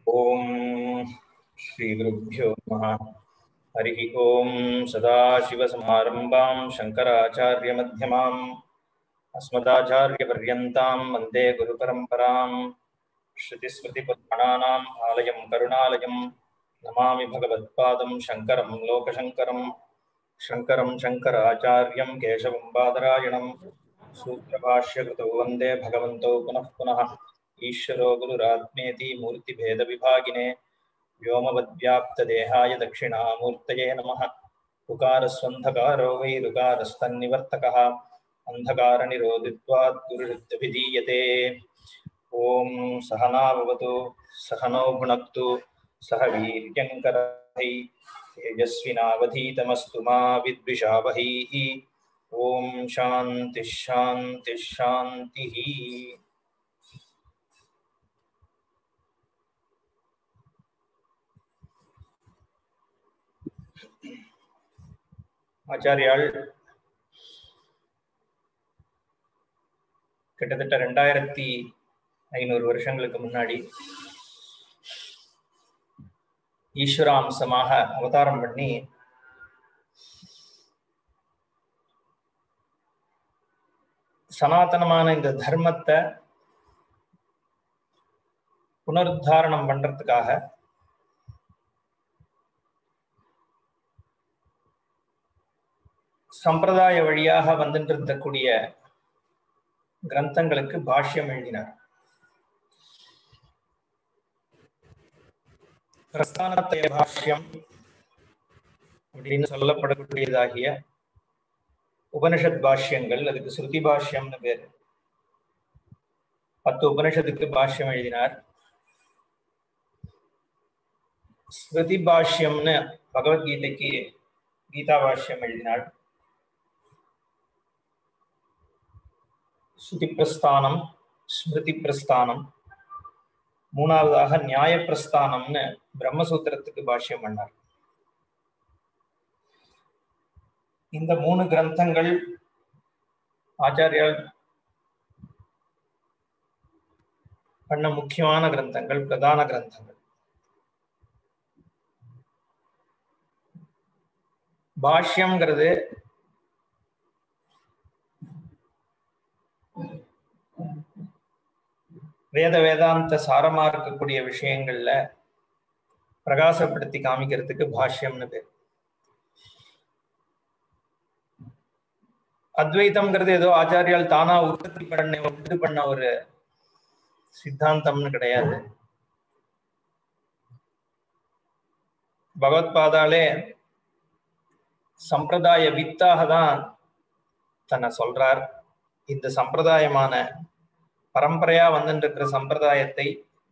ॐ श्रीगुरुभ्यो नमः हरिः ॐ सदाशिवसमारम्भां शङ्कराचार्यमध्यमाम् अस्मदाचार्यपर्यन्तां वन्दे गुरुपरम्पराम् श्रुतिस्मृतिपुराणानाम् आलयं करुणालयं नमामि भगवत्पादं शङ्करं लोकशङ्करं शङ्करं शङ्कराचार्यं केशवं बादरायणं सूत्रभाष्यकृतौ वन्दे भगवन्तौ पुनः पुनः ईश्वरो गुरुरात्मेति मूर्तिभेदविभागिने व्योमवद्व्याप्तदेहाय दक्षिणामूर्तये नमः उकारस्वन्धकारो वैरुकारस्तन्निवर्तकः अन्धकारनिरोधित्वात् गुरुरुद्धभिधीयते ॐ सहना भवतु सहनौ भुनक्तु सह वीर्यङ्करैः तेजस्विनावधीतमस्तु मा विद्विषावहैः ॐ शान्तिः शान्तिः शान्तिः ஆச்சாரியால் கிட்டத்தட்ட ரெண்டாயிரத்தி ஐநூறு வருஷங்களுக்கு முன்னாடி ஈஸ்வராம்சமாக அவதாரம் பண்ணி சனாதனமான இந்த தர்மத்தை புனருத்தாரணம் பண்றதுக்காக சம்பிரதாய வழியாக வந்துட்டு இருக்கக்கூடிய கிரந்தங்களுக்கு பாஷ்யம் எழுதினார் பிரஸ்தானத்தைய பாஷ்யம் அப்படின்னு சொல்லப்படக்கூடியதாகிய உபனிஷத் பாஷ்யங்கள் அதுக்கு ஸ்ருதி பாஷ்யம்னு பேரு பத்து உபனிஷத்துக்கு பாஷ்யம் எழுதினார் ஸ்ருதி பாஷ்யம்னு பகவத்கீதைக்கு கீதா பாஷ்யம் எழுதினாள் ஸ்ருதி பிரஸ்தானம் ஸ்மிருதி பிரஸ்தானம் மூணாவதாக நியாய பிரஸ்தானம்னு பிரம்மசூத்திரத்துக்கு பாஷ்யம் பண்ணார் இந்த மூணு கிரந்தங்கள் ஆச்சாரியால் பண்ண முக்கியமான கிரந்தங்கள் பிரதான கிரந்தங்கள் பாஷ்யம்ங்கிறது வேத வேதாந்த சாரமா இருக்கக்கூடிய விஷயங்கள்ல பிரகாசப்படுத்தி காமிக்கிறதுக்கு பாஷ்யம்னு பேர் அத்வைத்தம்ங்கிறது ஏதோ ஆச்சாரியால் தானா உற்பத்தி பண்ண உண்டு பண்ண ஒரு சித்தாந்தம்னு கிடையாது பகவத்பாதாலே சம்பிரதாய வித்தாக தான் தன்னை சொல்றார் இந்த சம்பிரதாயமான பரம்பரையா வந்துட்டு இருக்கிற சம்பிரதாயத்தை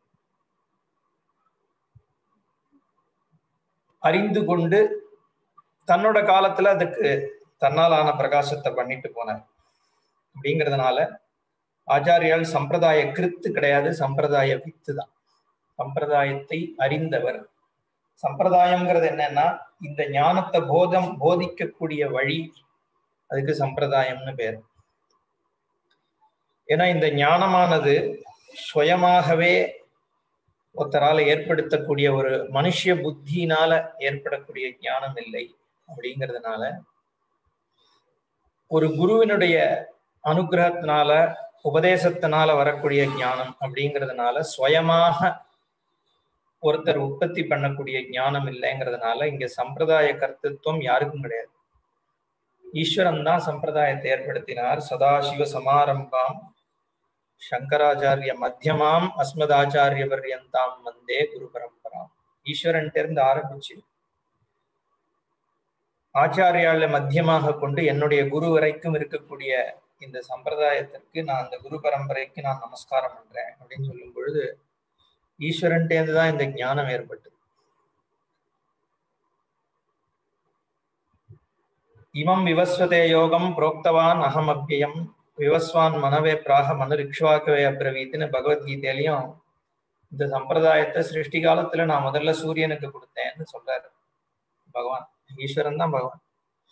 அறிந்து கொண்டு தன்னோட காலத்துல அதுக்கு தன்னாலான பிரகாசத்தை பண்ணிட்டு போனார் அப்படிங்கிறதுனால ஆச்சாரியால் சம்பிரதாய கிருத்து கிடையாது சம்பிரதாய வித்து தான் சம்பிரதாயத்தை அறிந்தவர் சம்பிரதாயம்ங்கிறது என்னன்னா இந்த ஞானத்தை போதம் போதிக்கக்கூடிய வழி அதுக்கு சம்பிரதாயம்னு பேர் ஏன்னா இந்த ஞானமானது சுயமாகவே ஒருத்தரால ஏற்படுத்தக்கூடிய ஒரு மனுஷ புத்தினால ஏற்படக்கூடிய ஞானம் இல்லை அப்படிங்கிறதுனால ஒரு குருவினுடைய அனுகிரகத்தினால உபதேசத்தினால வரக்கூடிய ஞானம் அப்படிங்கிறதுனால சுயமாக ஒருத்தர் உற்பத்தி பண்ணக்கூடிய ஞானம் இல்லைங்கிறதுனால இங்க சம்பிரதாய கர்த்தத்துவம் யாருக்கும் கிடையாது ஈஸ்வரன் தான் சம்பிரதாயத்தை ஏற்படுத்தினார் சதாசிவ சமாரம்பாம் சங்கராச்சாரிய மத்தியமாம் அஸ்மதாச்சாரிய பர்யந்தாம் வந்தே குரு பரம்பராம் ஈஸ்வரன் இருந்து ஆரம்பிச்சு ஆச்சாரியால மத்தியமாக கொண்டு என்னுடைய குரு வரைக்கும் இருக்கக்கூடிய இந்த சம்பிரதாயத்திற்கு நான் அந்த குரு பரம்பரைக்கு நான் நமஸ்காரம் பண்றேன் அப்படின்னு சொல்லும் பொழுது ஈஸ்வரன்டேந்து தான் இந்த ஞானம் ஏற்பட்டது இமம் விவஸ்வதே யோகம் புரோக்தவான் அகம் அப்பியம் விவஸ்வான் மனவே பிராக மனு ரிக்ஷுவாக்கவே அப்ரவீத்துன்னு பகவத்கீதையிலையும் இந்த சம்பிரதாயத்தை சிருஷ்டி காலத்துல நான் முதல்ல சூரியனுக்கு கொடுத்தேன்னு சொல்றாரு பகவான் ஈஸ்வரன் தான் பகவான்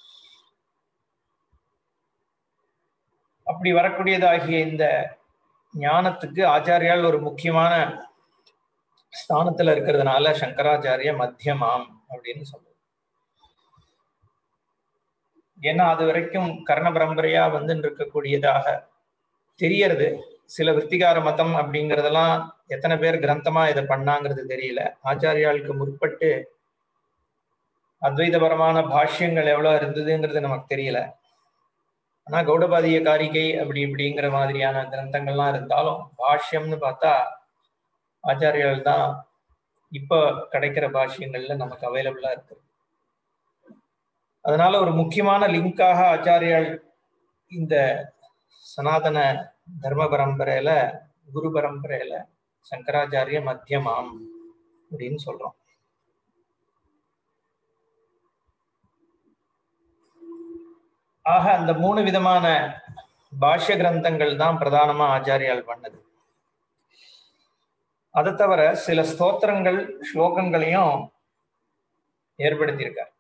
அப்படி வரக்கூடியதாகிய இந்த ஞானத்துக்கு ஆச்சாரியால் ஒரு முக்கியமான ஸ்தானத்துல இருக்கிறதுனால சங்கராச்சாரிய மத்தியமாம் அப்படின்னு சொல்றது ஏன்னா அது வரைக்கும் கர்ண பரம்பரையா வந்து இருக்கக்கூடியதாக தெரியறது சில விற்த்திகார மதம் அப்படிங்கறதெல்லாம் எத்தனை பேர் கிரந்தமா இதை பண்ணாங்கிறது தெரியல ஆச்சாரியாளுக்கு முற்பட்டு அத்வைதபரமான பாஷ்யங்கள் எவ்வளவு இருந்ததுங்கிறது நமக்கு தெரியல ஆனா கௌடபாதிய காரிகை அப்படி இப்படிங்கிற மாதிரியான கிரந்தங்கள்லாம் இருந்தாலும் பாஷ்யம்னு பார்த்தா ஆச்சாரியால் தான் இப்ப கிடைக்கிற பாஷ்யங்கள்ல நமக்கு அவைலபிளா இருக்கு அதனால ஒரு முக்கியமான லிங்காக ஆச்சாரியால் இந்த சனாதன தர்ம பரம்பரையில குரு பரம்பரையில சங்கராச்சாரிய மத்தியமாம் அப்படின்னு சொல்றோம் ஆக அந்த மூணு விதமான பாஷ்ய கிரந்தங்கள் தான் பிரதானமா ஆச்சாரியால் பண்ணது அதை தவிர சில ஸ்தோத்திரங்கள் ஸ்லோகங்களையும் ஏற்படுத்தியிருக்கார்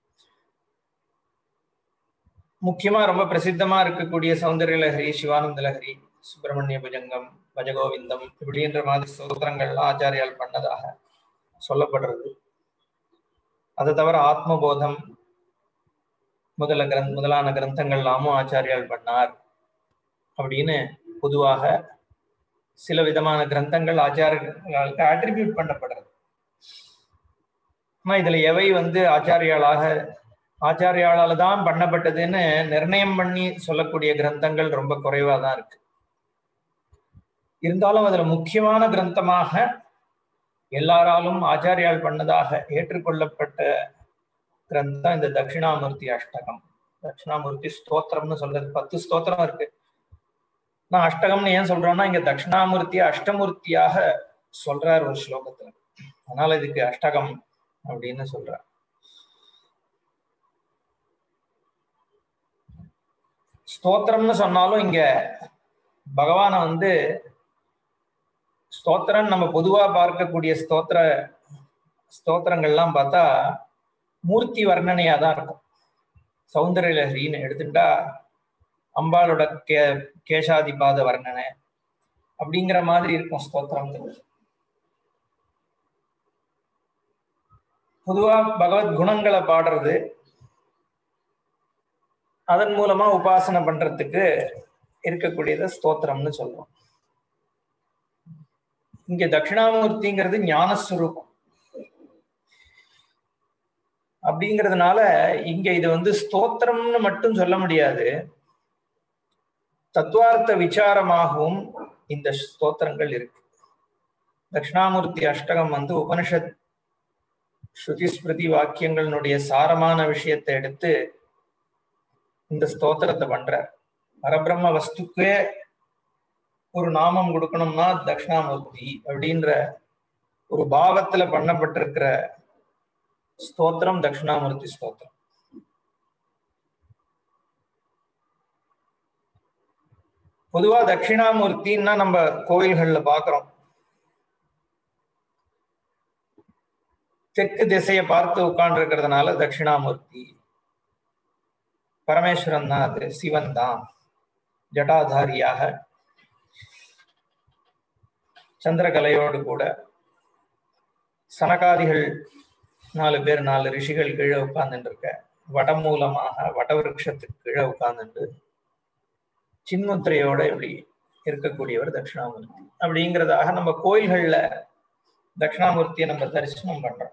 முக்கியமா ரொம்ப பிரசித்தமா இருக்கக்கூடிய சௌந்தர்ய லஹரி சிவானந்த லஹரி சுப்பிரமணிய புஜங்கம் பஜகோவிந்தம் இப்படின்ற மாதிரி ஸ்தோத்திரங்கள்லாம் ஆச்சாரியால் பண்ணதாக சொல்லப்படுறது அதை தவிர ஆத்மபோதம் முதல கிரந்த முதலான கிரந்தங்கள்லாமும் ஆச்சாரியால் பண்ணார் அப்படின்னு பொதுவாக சில விதமான கிரந்தங்கள் ஆச்சாரியர்களுக்கு அட்ரிபியூட் பண்ணப்படுறது ஆனா இதுல எவை வந்து ஆச்சாரியாளாக ஆச்சாரியாளால தான் பண்ணப்பட்டதுன்னு நிர்ணயம் பண்ணி சொல்லக்கூடிய கிரந்தங்கள் ரொம்ப குறைவா தான் இருக்கு இருந்தாலும் அதுல முக்கியமான கிரந்தமாக எல்லாராலும் ஆச்சாரியால் பண்ணதாக ஏற்றுக்கொள்ளப்பட்ட கிரந்தம் இந்த தட்சிணாமூர்த்தி அஷ்டகம் தட்சிணாமூர்த்தி ஸ்தோத்திரம்னு சொல்றது பத்து ஸ்தோத்திரம் இருக்கு நான் அஷ்டகம்னு ஏன் சொல்றோம்னா இங்க தட்சிணாமூர்த்திய அஷ்டமூர்த்தியாக சொல்றார் ஒரு ஸ்லோகத்துல அதனால இதுக்கு அஷ்டகம் அப்படின்னு சொல்றார் ஸ்தோத்திரம்னு சொன்னாலும் இங்க பகவானை வந்து ஸ்தோத்திரம் நம்ம பொதுவா பார்க்கக்கூடிய ஸ்தோத்திர ஸ்தோத்திரங்கள்லாம் பார்த்தா மூர்த்தி வர்ணனையா தான் இருக்கும் சௌந்தர்ய லஹரின்னு எடுத்துட்டா அம்பாளோட கே கேசாதிபாத வர்ணனை அப்படிங்கிற மாதிரி இருக்கும் ஸ்தோத்திரங்கள் பொதுவா பகவத் குணங்களை பாடுறது அதன் மூலமா உபாசனை பண்றதுக்கு இருக்கக்கூடியத ஸ்தோத்திரம்னு சொல்றோம் இங்க தட்சிணாமூர்த்திங்கிறது ஞானஸ்வரூபம் அப்படிங்கிறதுனால இங்க இது வந்து ஸ்தோத்திரம்னு மட்டும் சொல்ல முடியாது தத்துவார்த்த விசாரமாகவும் இந்த ஸ்தோத்திரங்கள் இருக்கு தட்சிணாமூர்த்தி அஷ்டகம் வந்து உபனிஷத் ஸ்ருதி ஸ்மிருதி வாக்கியங்களினுடைய சாரமான விஷயத்தை எடுத்து இந்த ஸ்தோத்திரத்தை பண்ற பரபிரம்ம வஸ்துக்கே ஒரு நாமம் கொடுக்கணும்னா தட்சிணாமூர்த்தி அப்படின்ற ஒரு பாவத்துல பண்ணப்பட்டிருக்கிற ஸ்தோத்திரம் தட்சிணாமூர்த்தி ஸ்தோத்திரம் பொதுவா தட்சிணாமூர்த்தின்னா நம்ம கோயில்கள்ல பாக்குறோம் தெற்கு திசையை பார்த்து உட்கார்ந்து இருக்கிறதுனால தட்சிணாமூர்த்தி பரமேஸ்வரன் தான் அது சிவன் தான் ஜட்டாதாரியாக சந்திரகலையோடு கூட சனகாதிகள் நாலு பேர் நாலு ரிஷிகள் கீழே உட்கார்ந்துட்டு இருக்க வடமூலமாக வடவிருஷத்துக்கு கீழே உட்கார்ந்துட்டு சின்முத்திரையோட இப்படி இருக்கக்கூடியவர் தட்சிணாமூர்த்தி அப்படிங்கிறதாக நம்ம கோயில்கள்ல தட்சிணாமூர்த்தியை நம்ம தரிசனம் பண்றோம்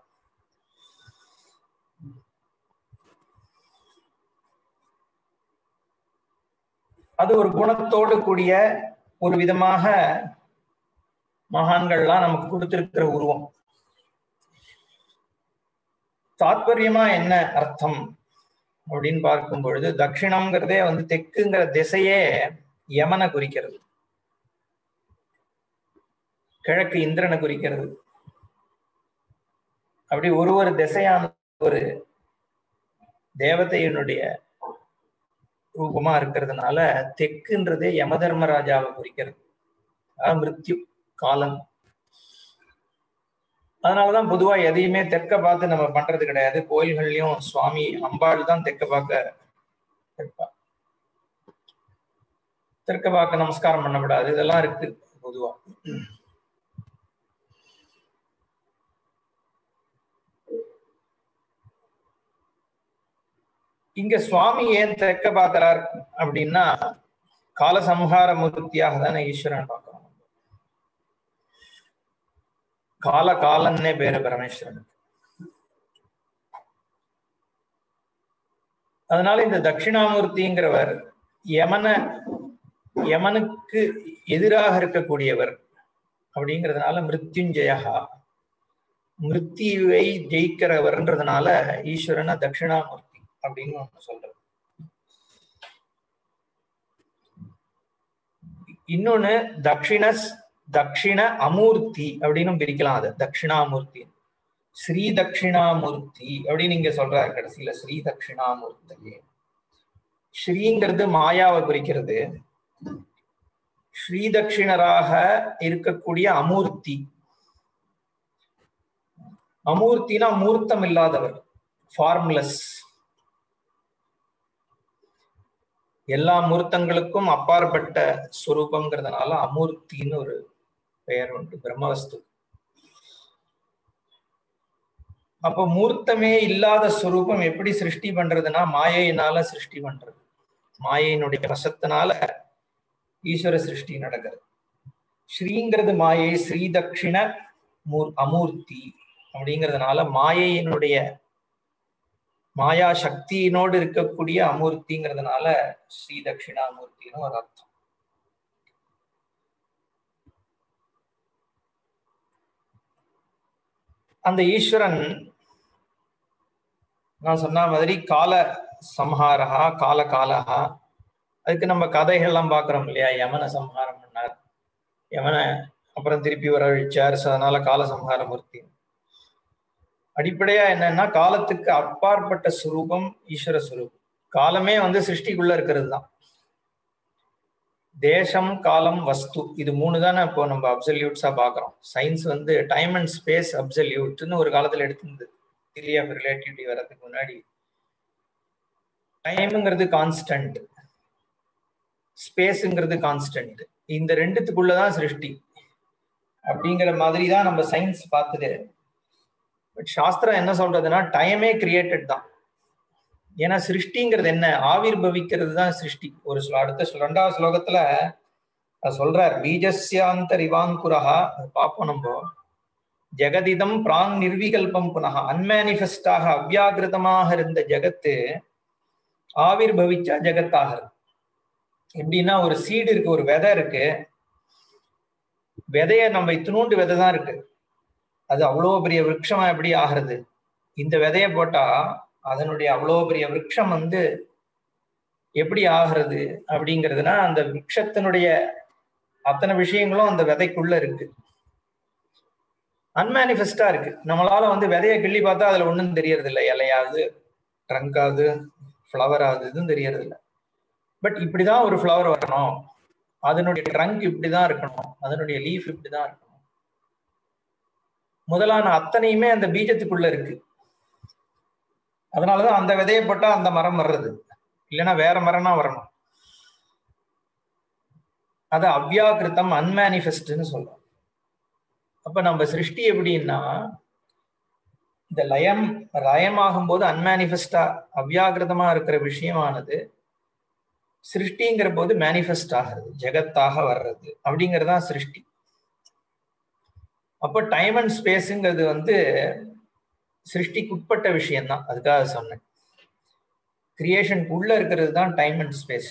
அது ஒரு குணத்தோடு கூடிய ஒரு விதமாக மகான்கள்லாம் நமக்கு கொடுத்திருக்கிற உருவம் தாத்பரியமா என்ன அர்த்தம் அப்படின்னு பார்க்கும் பொழுது தட்சிணம்ங்கிறதே வந்து தெக்குங்கிற திசையே யமனை குறிக்கிறது கிழக்கு இந்திரனை குறிக்கிறது அப்படி ஒரு ஒரு திசையான ஒரு தேவதையினுடைய ரூபமா இருக்கிறதுனால தெக்குன்றதே யம தர்மராஜாவை குறிக்கிறது மிருத்யு காலம் அதனாலதான் பொதுவா எதையுமே தெற்க பார்த்து நம்ம பண்றது கிடையாது கோயில்கள்லயும் சுவாமி அம்பாள் தான் தெற்க பார்க்க இருப்பா தெற்க பார்க்க நமஸ்காரம் பண்ணக்கூடாது இதெல்லாம் இருக்கு பொதுவா இங்க சுவாமி ஏன் தெற்க பாக்குறார் அப்படின்னா காலசம்ஹார மூர்த்தியாக தானே ஈஸ்வரன் பார்க்கிறோம் கால காலன்னே பேரு பரமேஸ்வரனுக்கு அதனால இந்த தட்சிணாமூர்த்திங்கிறவர் யமன யமனுக்கு எதிராக இருக்கக்கூடியவர் அப்படிங்கிறதுனால மிருத்யுஞ்சயா மிருத்யுவை ஜெயிக்கிறவர்ன்றதுனால ஈஸ்வரனை தட்சிணாமூர்த்தி அப்படின்னு ஒண்ணு சொல்றது இன்னொன்னு தட்சிண தட்சிண அமூர்த்தி அப்படின்னு பிரிக்கலாம் அது தட்சிணாமூர்த்தி ஸ்ரீ தட்சிணாமூர்த்தி அப்படின்னு இங்க சொல்றாரு கடைசியில ஸ்ரீ தட்சிணாமூர்த்தியே ஸ்ரீங்கிறது மாயாவை குறிக்கிறது ஸ்ரீதட்சிணராக இருக்கக்கூடிய அமூர்த்தி அமூர்த்தினா மூர்த்தம் இல்லாதவர் ஃபார்ம்லெஸ் எல்லா மூர்த்தங்களுக்கும் அப்பாற்பட்ட ஸ்வரூபங்கிறதுனால அமூர்த்தின்னு ஒரு பெயர் உண்டு பிரம்மவஸ்து அப்போ மூர்த்தமே இல்லாத ஸ்வரூபம் எப்படி சிருஷ்டி பண்றதுன்னா மாயையினால சிருஷ்டி பண்றது மாயையினுடைய வசத்தினால ஈஸ்வர சிருஷ்டி நடக்கிறது ஸ்ரீங்கிறது மாயை ஸ்ரீ தட்சிண மூர் அமூர்த்தி அப்படிங்கிறதுனால மாயையினுடைய மாயா சக்தியினோடு இருக்கக்கூடிய அமூர்த்திங்கிறதுனால ஸ்ரீ தட்சிணாமூர்த்தின்னு ஒரு அர்த்தம் அந்த ஈஸ்வரன் நான் சொன்ன மாதிரி கால சம்ஹாரா கால காலஹா அதுக்கு நம்ம கதைகள்லாம் பாக்குறோம் இல்லையா யமனை சம்ஹாரம் பண்ணார் யமனை அப்புறம் திருப்பி வரவழிச்சார் ஸோ அதனால கால சம்ஹார மூர்த்தி அடிப்படையா என்னன்னா காலத்துக்கு அப்பாற்பட்ட சுரூபம் ஈஸ்வர சுரூபம் காலமே வந்து சிருஷ்டிக்குள்ள இருக்கிறது தான் தேசம் காலம் வஸ்து இது மூணு தானே இப்போ நம்ம அப்சல்யூட்ஸா பாக்குறோம் சயின்ஸ் வந்து டைம் அண்ட் ஸ்பேஸ் அப்சல்யூட்னு ஒரு காலத்துல எடுத்திருந்தது தியரி ஆஃப் ரிலேட்டிவிட்டி வர்றதுக்கு முன்னாடி டைம்ங்கிறது கான்ஸ்டன்ட் ஸ்பேஸுங்கிறது கான்ஸ்டன்ட் இந்த ரெண்டுத்துக்குள்ளதான் சிருஷ்டி அப்படிங்கிற மாதிரி தான் நம்ம சயின்ஸ் பார்த்தது பட் சாஸ்திரம் என்ன சொல்றதுன்னா டைமே கிரியேட்டட் தான் ஏன்னா சிருஷ்டிங்கிறது என்ன ஆவிர் பவிக்கிறது தான் சிருஷ்டி ஒரு அடுத்த ரெண்டாவது ஸ்லோகத்துல சொல்றார் பீஜஸ்யாந்தரிவாங்குரஹா பார்ப்போம் நம்ம ஜெகதிதம் பிராங் நிர்விகல்பம் புனக அன்மேனிஃபெஸ்டாக அவ்யாகிருதமாக இருந்த ஜெகத்து ஆவிர் பவிச்சா ஜெகத்தாகிறது எப்படின்னா ஒரு சீடு இருக்கு ஒரு விதை இருக்கு விதைய நம்ம இத்தினூண்டு விதை தான் இருக்கு அது அவ்வளோ பெரிய விரக்ஷமா எப்படி ஆகிறது இந்த விதைய போட்டா அதனுடைய அவ்வளோ பெரிய விரக்ஷம் வந்து எப்படி ஆகிறது அப்படிங்கிறதுனா அந்த விரக்ஷத்தினுடைய அத்தனை விஷயங்களும் அந்த விதைக்குள்ள இருக்கு அன்மேனிஃபெஸ்டா இருக்கு நம்மளால வந்து விதைய கிள்ளி பார்த்தா அதுல ஒண்ணும் தெரியறது இல்லை இலையாது ட்ரங்காது ஃப்ளவர் ஆகுது இதுவும் தெரியறது இல்லை பட் இப்படிதான் ஒரு ஃப்ளவர் வரணும் அதனுடைய ட்ரங்க் இப்படிதான் இருக்கணும் அதனுடைய லீஃப் இப்படிதான் இருக்கணும் முதலான அத்தனையுமே அந்த பீஜத்துக்குள்ள இருக்கு அதனாலதான் அந்த விதையை போட்டா அந்த மரம் வர்றது இல்லைன்னா வேற மரம்னா வரணும் அது அவ்யாகிருத்தம் அன்மேனிஃபெஸ்ட்னு சொல்றோம் அப்ப நம்ம சிருஷ்டி எப்படின்னா இந்த லயம் லயமாகும் போது அன்மேனிஃபெஸ்டா அவ்யாகிருதமா இருக்கிற விஷயமானது சிருஷ்டிங்கிற போது மேனிஃபெஸ்ட் ஆகிறது ஜெகத்தாக வர்றது அப்படிங்கிறது தான் சிருஷ்டி அப்போ டைம் அண்ட் ஸ்பேஸுங்கிறது வந்து சிருஷ்டிக்குட்பட்ட விஷயம்தான் அதுக்காக சொன்னேன் கிரியேஷனுக்கு உள்ள இருக்கிறது தான் டைம் அண்ட் ஸ்பேஸ்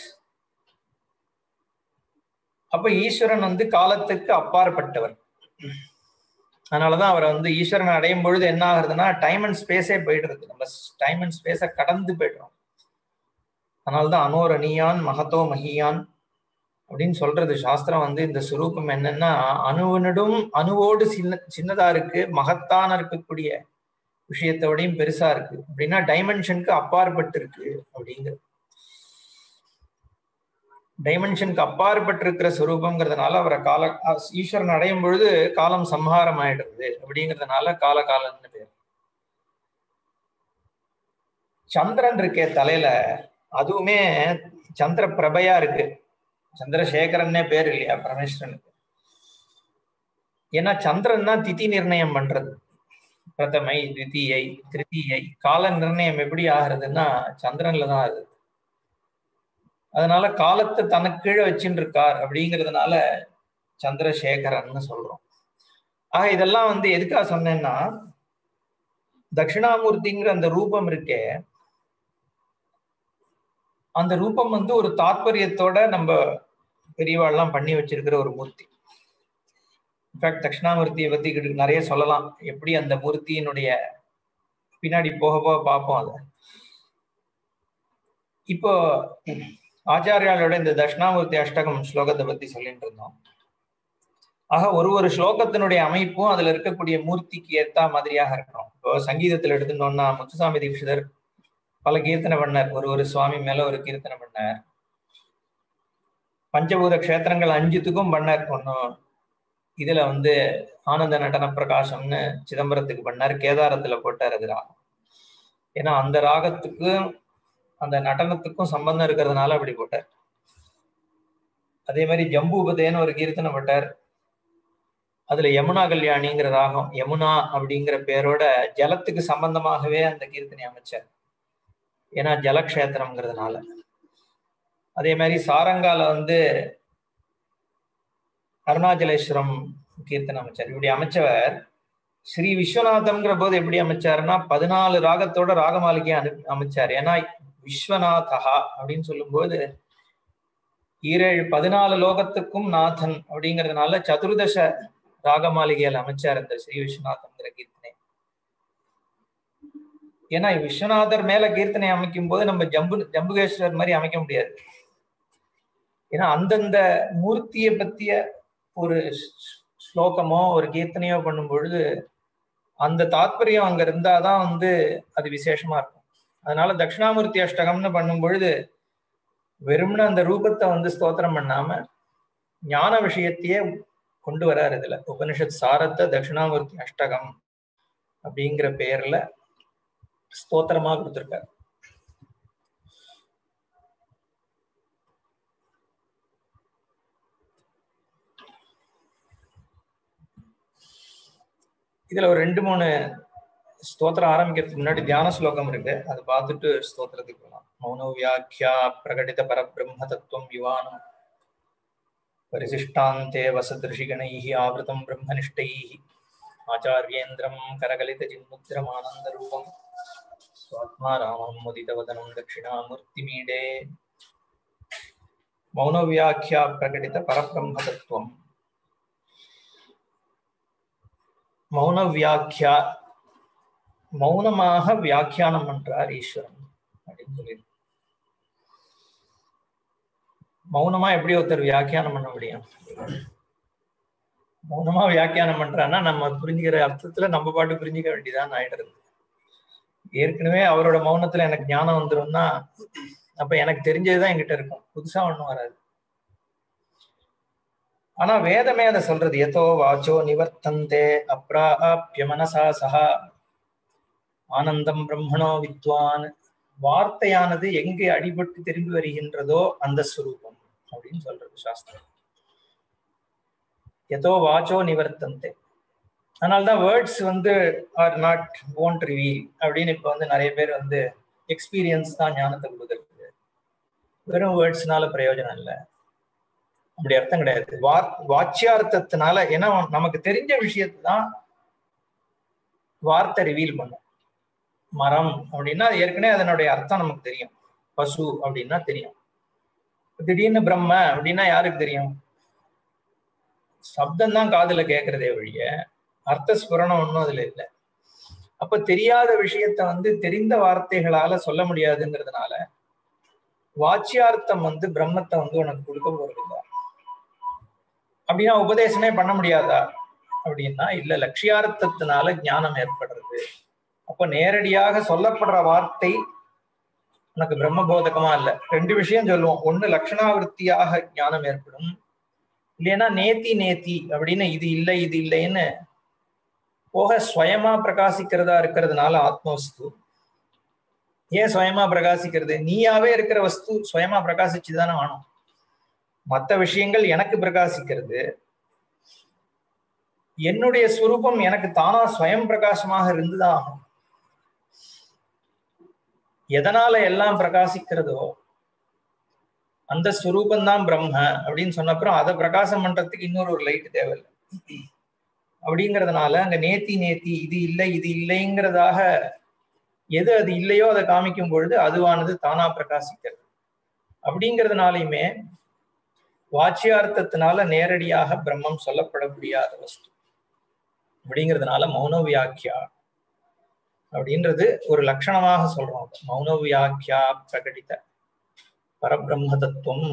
அப்ப ஈஸ்வரன் வந்து காலத்துக்கு அப்பாற்பட்டவர் அதனாலதான் அவரை வந்து ஈஸ்வரன் அடையும் பொழுது என்ன ஆகுறதுன்னா டைம் அண்ட் ஸ்பேஸே போயிடுறது நம்ம டைம் அண்ட் ஸ்பேஸை கடந்து போயிடுறோம் அதனால்தான் அனோரணியான் மகத்தோ மகியான் அப்படின்னு சொல்றது சாஸ்திரம் வந்து இந்த சுரூபம் என்னன்னா அணுவனிடும் அணுவோடு சின்ன சின்னதா இருக்கு மகத்தான இருக்கக்கூடிய விஷயத்தோடையும் பெருசா இருக்கு அப்படின்னா டைமென்ஷனுக்கு அப்பாற்பட்டு இருக்கு அப்படிங்கிறது டைமென்ஷனுக்கு அப்பாற்பட்டு இருக்கிற சுரூபங்கிறதுனால அவரை கால ஈஸ்வரன் அடையும் பொழுது காலம் சம்ஹாரம் ஆயிடுறது அப்படிங்கிறதுனால கால காலம்னு பேர் சந்திரன் இருக்கே தலையில அதுவுமே சந்திர பிரபையா இருக்கு சந்திரசேகரன்னே பேர் இல்லையா பரமேஸ்வரனுக்கு ஏன்னா சந்திரன் தான் திதி நிர்ணயம் பண்றது பிரதமை தித்தியை திருத்தியை கால நிர்ணயம் எப்படி ஆகுறதுன்னா சந்திரன்ல தான் ஆகுது அதனால காலத்தை தனக்கு கீழே வச்சுட்டு இருக்கார் அப்படிங்கிறதுனால சந்திரசேகரன்னு சொல்றோம் ஆக இதெல்லாம் வந்து எதுக்காக சொன்னேன்னா தட்சிணாமூர்த்திங்கிற அந்த ரூபம் இருக்கே அந்த ரூபம் வந்து ஒரு தாத்பரியத்தோட நம்ம பெரியவாள்லாம் பண்ணி வச்சிருக்கிற ஒரு மூர்த்தி இன்ஃபேக்ட் தட்சிணாமூர்த்தியை பத்தி நிறைய சொல்லலாம் எப்படி அந்த மூர்த்தியினுடைய பின்னாடி போக போக பார்ப்போம் அதை இப்போ ஆச்சாரியாலோட இந்த தட்சிணாமூர்த்தி அஷ்டகம் ஸ்லோகத்தை பத்தி சொல்லிட்டு இருந்தோம் ஆக ஒரு ஒரு ஸ்லோகத்தினுடைய அமைப்பும் அதுல இருக்கக்கூடிய மூர்த்திக்கு ஏத்தா மாதிரியாக இருக்கணும் இப்போ சங்கீதத்துல எடுத்துட்டோம்னா முத்துசாமி தீட்சிதர் பல கீர்த்தனை பண்ணார் ஒரு ஒரு சுவாமி மேல ஒரு கீர்த்தனை பண்ணார் பஞ்சபூத கஷேத்திரங்கள் அஞ்சுத்துக்கும் பண்ணார் ஒன்னும் இதுல வந்து ஆனந்த நடன பிரகாசம்னு சிதம்பரத்துக்கு பண்ணார் கேதாரத்துல போட்டார் அது ராகம் ஏன்னா அந்த ராகத்துக்கும் அந்த நடனத்துக்கும் சம்பந்தம் இருக்கிறதுனால அப்படி போட்டார் அதே மாதிரி ஜம்பூபதேன்னு ஒரு கீர்த்தனை போட்டார் அதுல யமுனா கல்யாணிங்கிற ராகம் யமுனா அப்படிங்கிற பேரோட ஜலத்துக்கு சம்பந்தமாகவே அந்த கீர்த்தனை அமைச்சார் ஏன்னா ஜலக்ஷேத்திரம்ங்கிறதுனால அதே மாதிரி சாரங்கால வந்து அருணாச்சலேஸ்வரம் கீர்த்தனை அமைச்சார் இப்படி அமைச்சவர் ஸ்ரீ விஸ்வநாதம்ங்கிற போது எப்படி அமைச்சாருன்னா பதினாலு ராகத்தோட ராகமாளிகையை அனு அமைச்சார் ஏன்னா விஸ்வநாதா அப்படின்னு சொல்லும்போது ஈரேழு பதினாலு லோகத்துக்கும் நாதன் அப்படிங்கிறதுனால சதுர்தச ராகமாளிகையில் அமைச்சார் இந்த ஸ்ரீ விஸ்வநாதம்ங்கிற கீர்த்தனை ஏன்னா விஸ்வநாதர் மேல கீர்த்தனை அமைக்கும் போது நம்ம ஜம்பு ஜம்புகேஸ்வரர் மாதிரி அமைக்க முடியாது ஏன்னா அந்தந்த மூர்த்தியை பத்திய ஒரு ஸ்லோகமோ ஒரு கீர்த்தனையோ பண்ணும் பொழுது அந்த தாத்பரியம் அங்க இருந்தாதான் வந்து அது விசேஷமா இருக்கும் அதனால தட்சிணாமூர்த்தி அஷ்டகம்னு பண்ணும் பொழுது வெறும்னு அந்த ரூபத்தை வந்து ஸ்தோத்திரம் பண்ணாம ஞான விஷயத்தையே கொண்டு வராரு இதுல உபனிஷத் சாரத்தை தட்சிணாமூர்த்தி அஷ்டகம் அப்படிங்கிற பெயர்ல ஸ்தோத்திரமா கொடுத்திருக்காரு இதுல ஒரு ரெண்டு மூணு ஸ்தோத்திரம் ஆரம்பிக்கிறதுக்கு முன்னாடி தியான ஸ்லோகம் இருக்கு அதை பார்த்துட்டு ஸ்தோத்திரத்துக்கு போகலாம் மௌன வியாக்கியா பிரகடித பரபிரம்ம தத்துவம் யுவானம் परिशिष्टान्ते वसदृशिगणैः आवृतं ब्रह्मनिष्ठैः आचार्येन्द्रं करकलितचिन्मुद्रमानन्दरूपं स्वात्मा रामं मुदितवदनं दक्षिणामूर्तिमीडे मौनव्याख्या प्रकटितपरब्रह्मतत्त्वम् மௌனவியாக்கியா மௌனமாக வியாக்கியானம் பண்றார் ஈஸ்வரன் அப்படின்னு சொல்லி மௌனமா எப்படி ஒருத்தர் வியாக்கியானம் பண்ண முடியும் மௌனமா வியாக்கியானம் பண்றான்னா நம்ம புரிஞ்சுக்கிற அர்த்தத்துல நம்ம பாட்டு புரிஞ்சுக்க வேண்டியதான் ஆயிடுறது ஏற்கனவே அவரோட மௌனத்துல எனக்கு ஞானம் வந்துரும்னா அப்ப எனக்கு தெரிஞ்சதுதான் என்கிட்ட இருக்கும் புதுசா ஒண்ணும் வராது ஆனா வேதமே அதை சொல்றது எதோ வாச்சோ நிவர்த்தந்தே அப்ராபிய மனசா சஹா ஆனந்தம் பிரம்மணோ வித்வான் வார்த்தையானது எங்கே அடிபட்டு திரும்பி வருகின்றதோ அந்த ஸ்வரூபம் அப்படின்னு சொல்றது சாஸ்திரம் எதோ வாச்சோ நிவர்த்தந்தே அதனால்தான் வேர்ட்ஸ் வந்து ஆர் நாட் ஓன்ட் ரிவீல் அப்படின்னு இப்ப வந்து நிறைய பேர் வந்து எக்ஸ்பீரியன்ஸ் தான் ஞானத்தை கொடுக்கறது வெறும் வேர்ட்ஸ்னால பிரயோஜனம் இல்லை அப்படி அர்த்தம் கிடையாது வா வாச்சியார்த்தத்தினால ஏன்னா நமக்கு தெரிஞ்ச விஷயத்தை தான் வார்த்தை ரிவீல் பண்ணும் மரம் அப்படின்னா ஏற்கனவே அதனுடைய அர்த்தம் நமக்கு தெரியும் பசு அப்படின்னா தெரியும் திடீர்னு பிரம்ம அப்படின்னா யாருக்கு தெரியும் சப்தம் தான் காதுல கேட்கறதே வழிய அர்த்த ஸ்புரணம் ஒன்றும் அதுல இல்லை அப்ப தெரியாத விஷயத்த வந்து தெரிந்த வார்த்தைகளால சொல்ல முடியாதுங்கிறதுனால வாச்சியார்த்தம் வந்து பிரம்மத்தை வந்து உனக்கு கொடுக்க போறதில்லை அப்படின்னா உபதேசமே பண்ண முடியாதா அப்படின்னா இல்ல லட்சியார்த்தத்தினால ஞானம் ஏற்படுறது அப்ப நேரடியாக சொல்லப்படுற வார்த்தை உனக்கு பிரம்ம போதகமா இல்ல ரெண்டு விஷயம் சொல்லுவோம் ஒண்ணு லட்சணாவிருத்தியாக ஞானம் ஏற்படும் இல்லைன்னா நேத்தி நேத்தி அப்படின்னு இது இல்லை இது இல்லைன்னு போக ஸ்வயமா பிரகாசிக்கிறதா இருக்கிறதுனால ஆத்மவஸ்து ஏன் சுயமா பிரகாசிக்கிறது நீயாவே இருக்கிற வஸ்து சுயமா பிரகாசிச்சுதானே ஆனும் மற்ற விஷயங்கள் எனக்கு பிரகாசிக்கிறது என்னுடைய ஸ்வரூபம் எனக்கு தானா ஸ்வயம் பிரகாசமாக இருந்துதான் ஆகும் எதனால எல்லாம் பிரகாசிக்கிறதோ அந்த ஸ்வரூபந்தான் பிரம்ம அப்படின்னு சொன்னப்புறம் அதை பிரகாசம் பண்றதுக்கு இன்னொரு ஒரு லைட் தேவையில்லை அப்படிங்கிறதுனால அங்க நேத்தி நேத்தி இது இல்லை இது இல்லைங்கிறதாக எது அது இல்லையோ அதை காமிக்கும் பொழுது அதுவானது தானா பிரகாசிக்கிறது அப்படிங்கிறதுனாலையுமே வாச்சியார்த்தத்தினால நேரடியாக பிரம்மம் சொல்லப்பட முடியாத வஸ்து அப்படிங்கிறதுனால மௌன வியாக்கியா அப்படின்றது ஒரு லட்சணமாக சொல்றோம் மௌன வியாக்கியா பிரகடித்த பரபிரம்ம தத்துவம்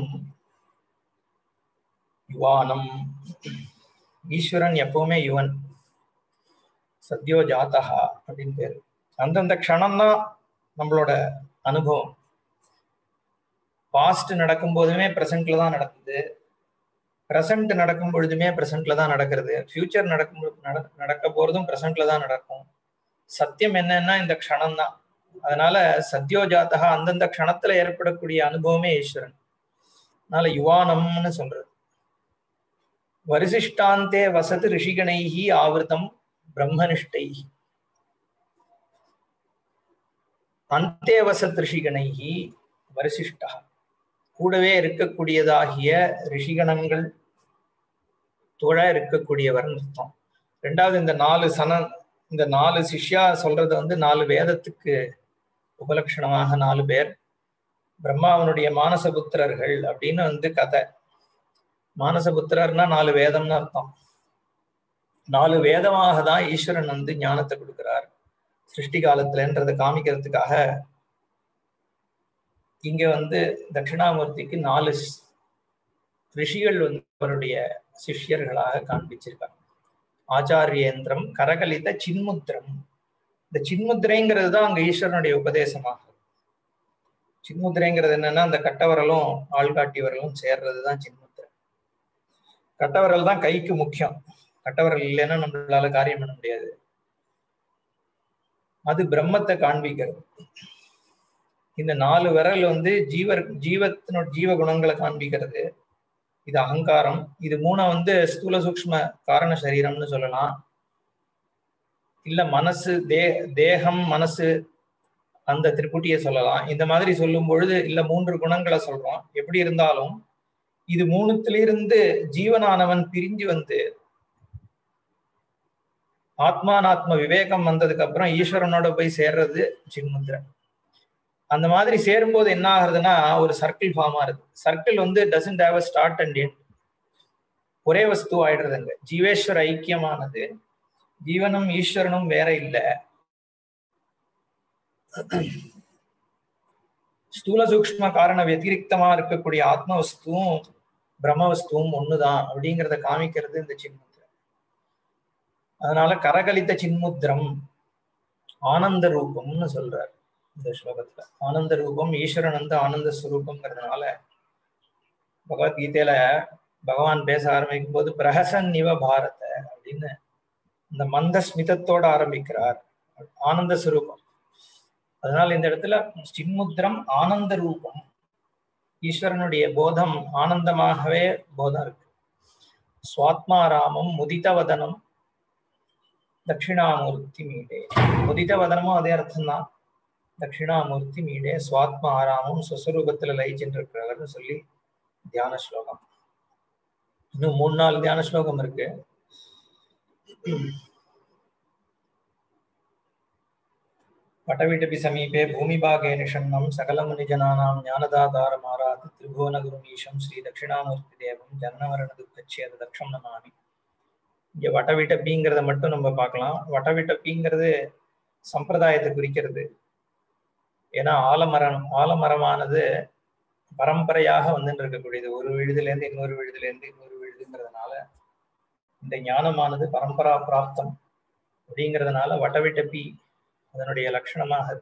யுவானம் ஈஸ்வரன் எப்பவுமே யுவன் சத்யோ ஜாத்தகா அப்படின்னு பேரு அந்தந்த க்ஷணம் தான் நம்மளோட அனுபவம் பாஸ்ட் நடக்கும் போதுமே ப்ரெசென்ட்ல தான் நடக்குது ப்ரெசன்ட் நடக்கும் பொழுதுமே ப்ரெசென்ட்ல தான் நடக்கிறது ஃபியூச்சர் நடக்கும் நடக்க போறதும் ப்ரெசென்ட்ல தான் நடக்கும் சத்தியம் என்னன்னா இந்த க்ஷணம் தான் அதனால சத்யோஜாத்தகா அந்தந்த க்ஷணத்துல ஏற்படக்கூடிய அனுபவமே ஈஸ்வரன் அதனால யுவானம்னு சொல்றது வரிசிஷ்டாந்தே வசது ரிஷிகணைஹி ஆவிருத்தம் பிரம்மனிஷ்டைஹி அந்தே வசத் ரிஷிகணைஹி வரிசிஷ்டா கூடவே இருக்கக்கூடியதாகிய ரிஷிகணங்கள் துழ இருக்கக்கூடியவர் அர்த்தம் ரெண்டாவது இந்த நாலு சன இந்த நாலு சிஷ்யா சொல்றது வந்து நாலு வேதத்துக்கு உபலட்சணமாக நாலு பேர் பிரம்மாவனுடைய மானசபுத்திரர்கள் அப்படின்னு வந்து கதை மானசபுத்திரர்னா நாலு வேதம்னு அர்த்தம் நாலு வேதமாக தான் ஈஸ்வரன் வந்து ஞானத்தை கொடுக்கிறார் சிருஷ்டி காலத்துலன்றதை காமிக்கிறதுக்காக இங்க வந்து தட்சிணாமூர்த்திக்கு நாலு ரிஷிகள் வந்து அவருடைய சிஷ்யர்களாக காண்பிச்சிருக்காங்க ஆச்சாரியேந்திரம் கரகலித சின்முத்திரம் இந்த சின்முத்திரைங்கிறது தான் அங்க ஈஸ்வரனுடைய உபதேசமாகும் சின்முத்திரைங்கிறது என்னன்னா அந்த கட்டவரலும் ஆள்காட்டி வரலும் சேர்றது தான் சின்முத்திரை கட்டவரல் தான் கைக்கு முக்கியம் கட்டவரல் இல்லைன்னா நம்மளால காரியம் பண்ண முடியாது அது பிரம்மத்தை காண்பிக்கிறது இந்த நாலு விரல் வந்து ஜீவர் ஜீவத்தினோட ஜீவ குணங்களை காண்பிக்கிறது இது அகங்காரம் இது மூணை வந்து ஸ்தூல சூக்ம காரண சரீரம்னு சொல்லலாம் இல்ல மனசு தே தேகம் மனசு அந்த திரிபுட்டியை சொல்லலாம் இந்த மாதிரி சொல்லும் பொழுது இல்ல மூன்று குணங்களை சொல்றோம் எப்படி இருந்தாலும் இது மூணுத்திலிருந்து ஜீவனானவன் பிரிஞ்சு வந்து ஆத்மானாத்ம விவேகம் வந்ததுக்கு அப்புறம் ஈஸ்வரனோட போய் சேர்றது சின்முத்திரை அந்த மாதிரி சேரும்போது என்ன ஆகுறதுன்னா ஒரு சர்க்கிள் ஃபார்ம் ஆகுது சர்க்கிள் வந்து doesn't have a start and end ஒரே வஸ்து ஆயிடுறதுங்க ஜீவேஸ்வர ஐக்கியமானது ஜீவனும் ஈஸ்வரனும் வேற இல்லை ஸ்தூல சூக்ம காரண வத்திரிக்தமா இருக்கக்கூடிய ஆத்ம வஸ்துவும் பிரம்ம வஸ்துவும் ஒண்ணுதான் அப்படிங்கிறத காமிக்கிறது இந்த சின்முத்திரம் அதனால கரகலித்த சின்முத்திரம் ஆனந்த ரூபம்னு சொல்றாரு இந்த ஸ்லோகத்துல ஆனந்த ரூபம் ஈஸ்வரன் வந்து ஆனந்த ஸ்வரூபங்கிறதுனால பகவத்கீதையில பகவான் பேச ஆரம்பிக்கும் போது பிரஹசன் இவ பாரத அப்படின்னு இந்த மந்த ஸ்மிதத்தோட ஆரம்பிக்கிறார் ஆனந்த ஸ்வரூபம் அதனால இந்த இடத்துல சின்முத்திரம் ஆனந்த ரூபம் ஈஸ்வரனுடைய போதம் ஆனந்தமாகவே போதம் இருக்கு சுவாத்மாராமம் முதிதவதனம் தட்சிணாமூர்த்தி மீடே முதிதவதனமும் அதே அர்த்தம்தான் தட்சிணாமூர்த்தி மீடே சுவாத்ம ஆராமம் சுஸ்வரூபத்துல லயிச்சுருக்கிறவர்னு சொல்லி தியான ஸ்லோகம் இன்னும் மூணு நாலு தியான ஸ்லோகம் இருக்கு பட்டவிட்டபி சமீபே பூமிபாகே நிஷன்னம் சகலமுனிஜனானாம் ஞானதாதாரமாராத் திரிபுவனகுருமீஷம் ஸ்ரீ தட்சிணாமூர்த்தி தேவம் ஜன்னவரண துக்கச்சேத தக்ஷம் நமாமி இங்க வட்டவிட்டப்பிங்கிறத மட்டும் நம்ம பார்க்கலாம் வட்டவிட்டப்பிங்கிறது சம்பிரதாயத்தை குறிக்கிறது ஏன்னா ஆலமரம் ஆலமரமானது பரம்பரையாக வந்துட்டு இருக்கக்கூடியது ஒரு விழுதுலேருந்து இன்னொரு விழுதுலேருந்து இன்னொரு விழுதுங்கிறதுனால இந்த ஞானமானது பரம்பரா பிராப்தம் அப்படிங்கிறதுனால வட்டவிட்டப்பி அதனுடைய லட்சணமாக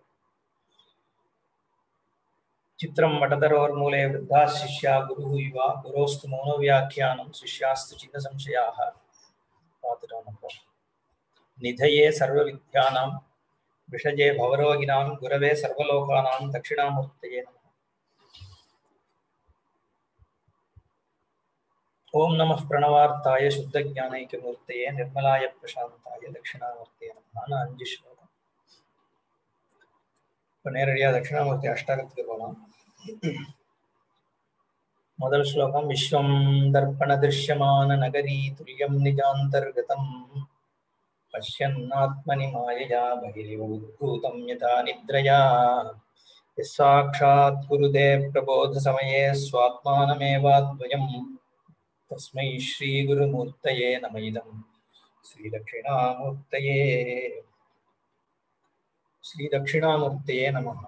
சித்திரம் வட்டதரோர் மூலே விருத்தா சிஷ்யா குரு இவா குரோஸ்து மௌன வியாக்கியானம் சிஷ்யாஸ்து சின்ன சம்சயாக பார்த்துட்டோம் நம்ம நிதையே சர்வ வித்யானாம் விஷஜே பவரோகினாம் குரவே சர்வலோகானாம் தட்சிணாமூர்த்தையே நம ஓம் நம பிரணவார்த்தாய சுத்த ஜானைக்கமூர்த்தையே நிர்மலாய பிரசாந்தாய தட்சிணாமூர்த்தியே நம அஞ்சு ஸ்லோகம் இப்போ நேரடியாக தட்சிணாமூர்த்தி அஷ்டகத்துக்கு போகலாம் முதல் ஸ்லோகம் விஸ்வம் தர்ப்பண திருஷ்யமான நகரி துல்லியம் நிஜாந்தர்கதம் பஷ்யன்னாத்மனி மாயயா பகிரிவ உத்பூதம் யதா நித்ரயா यस्साक्षात् कुरुते प्रबोधसमये स्वात्मानमेवाद्वयम् तस्मै श्रीगुरुमूर्तये नम इदम् श्रीदक्षिणामूर्तये श्रीदक्षिणामूर्तये नमः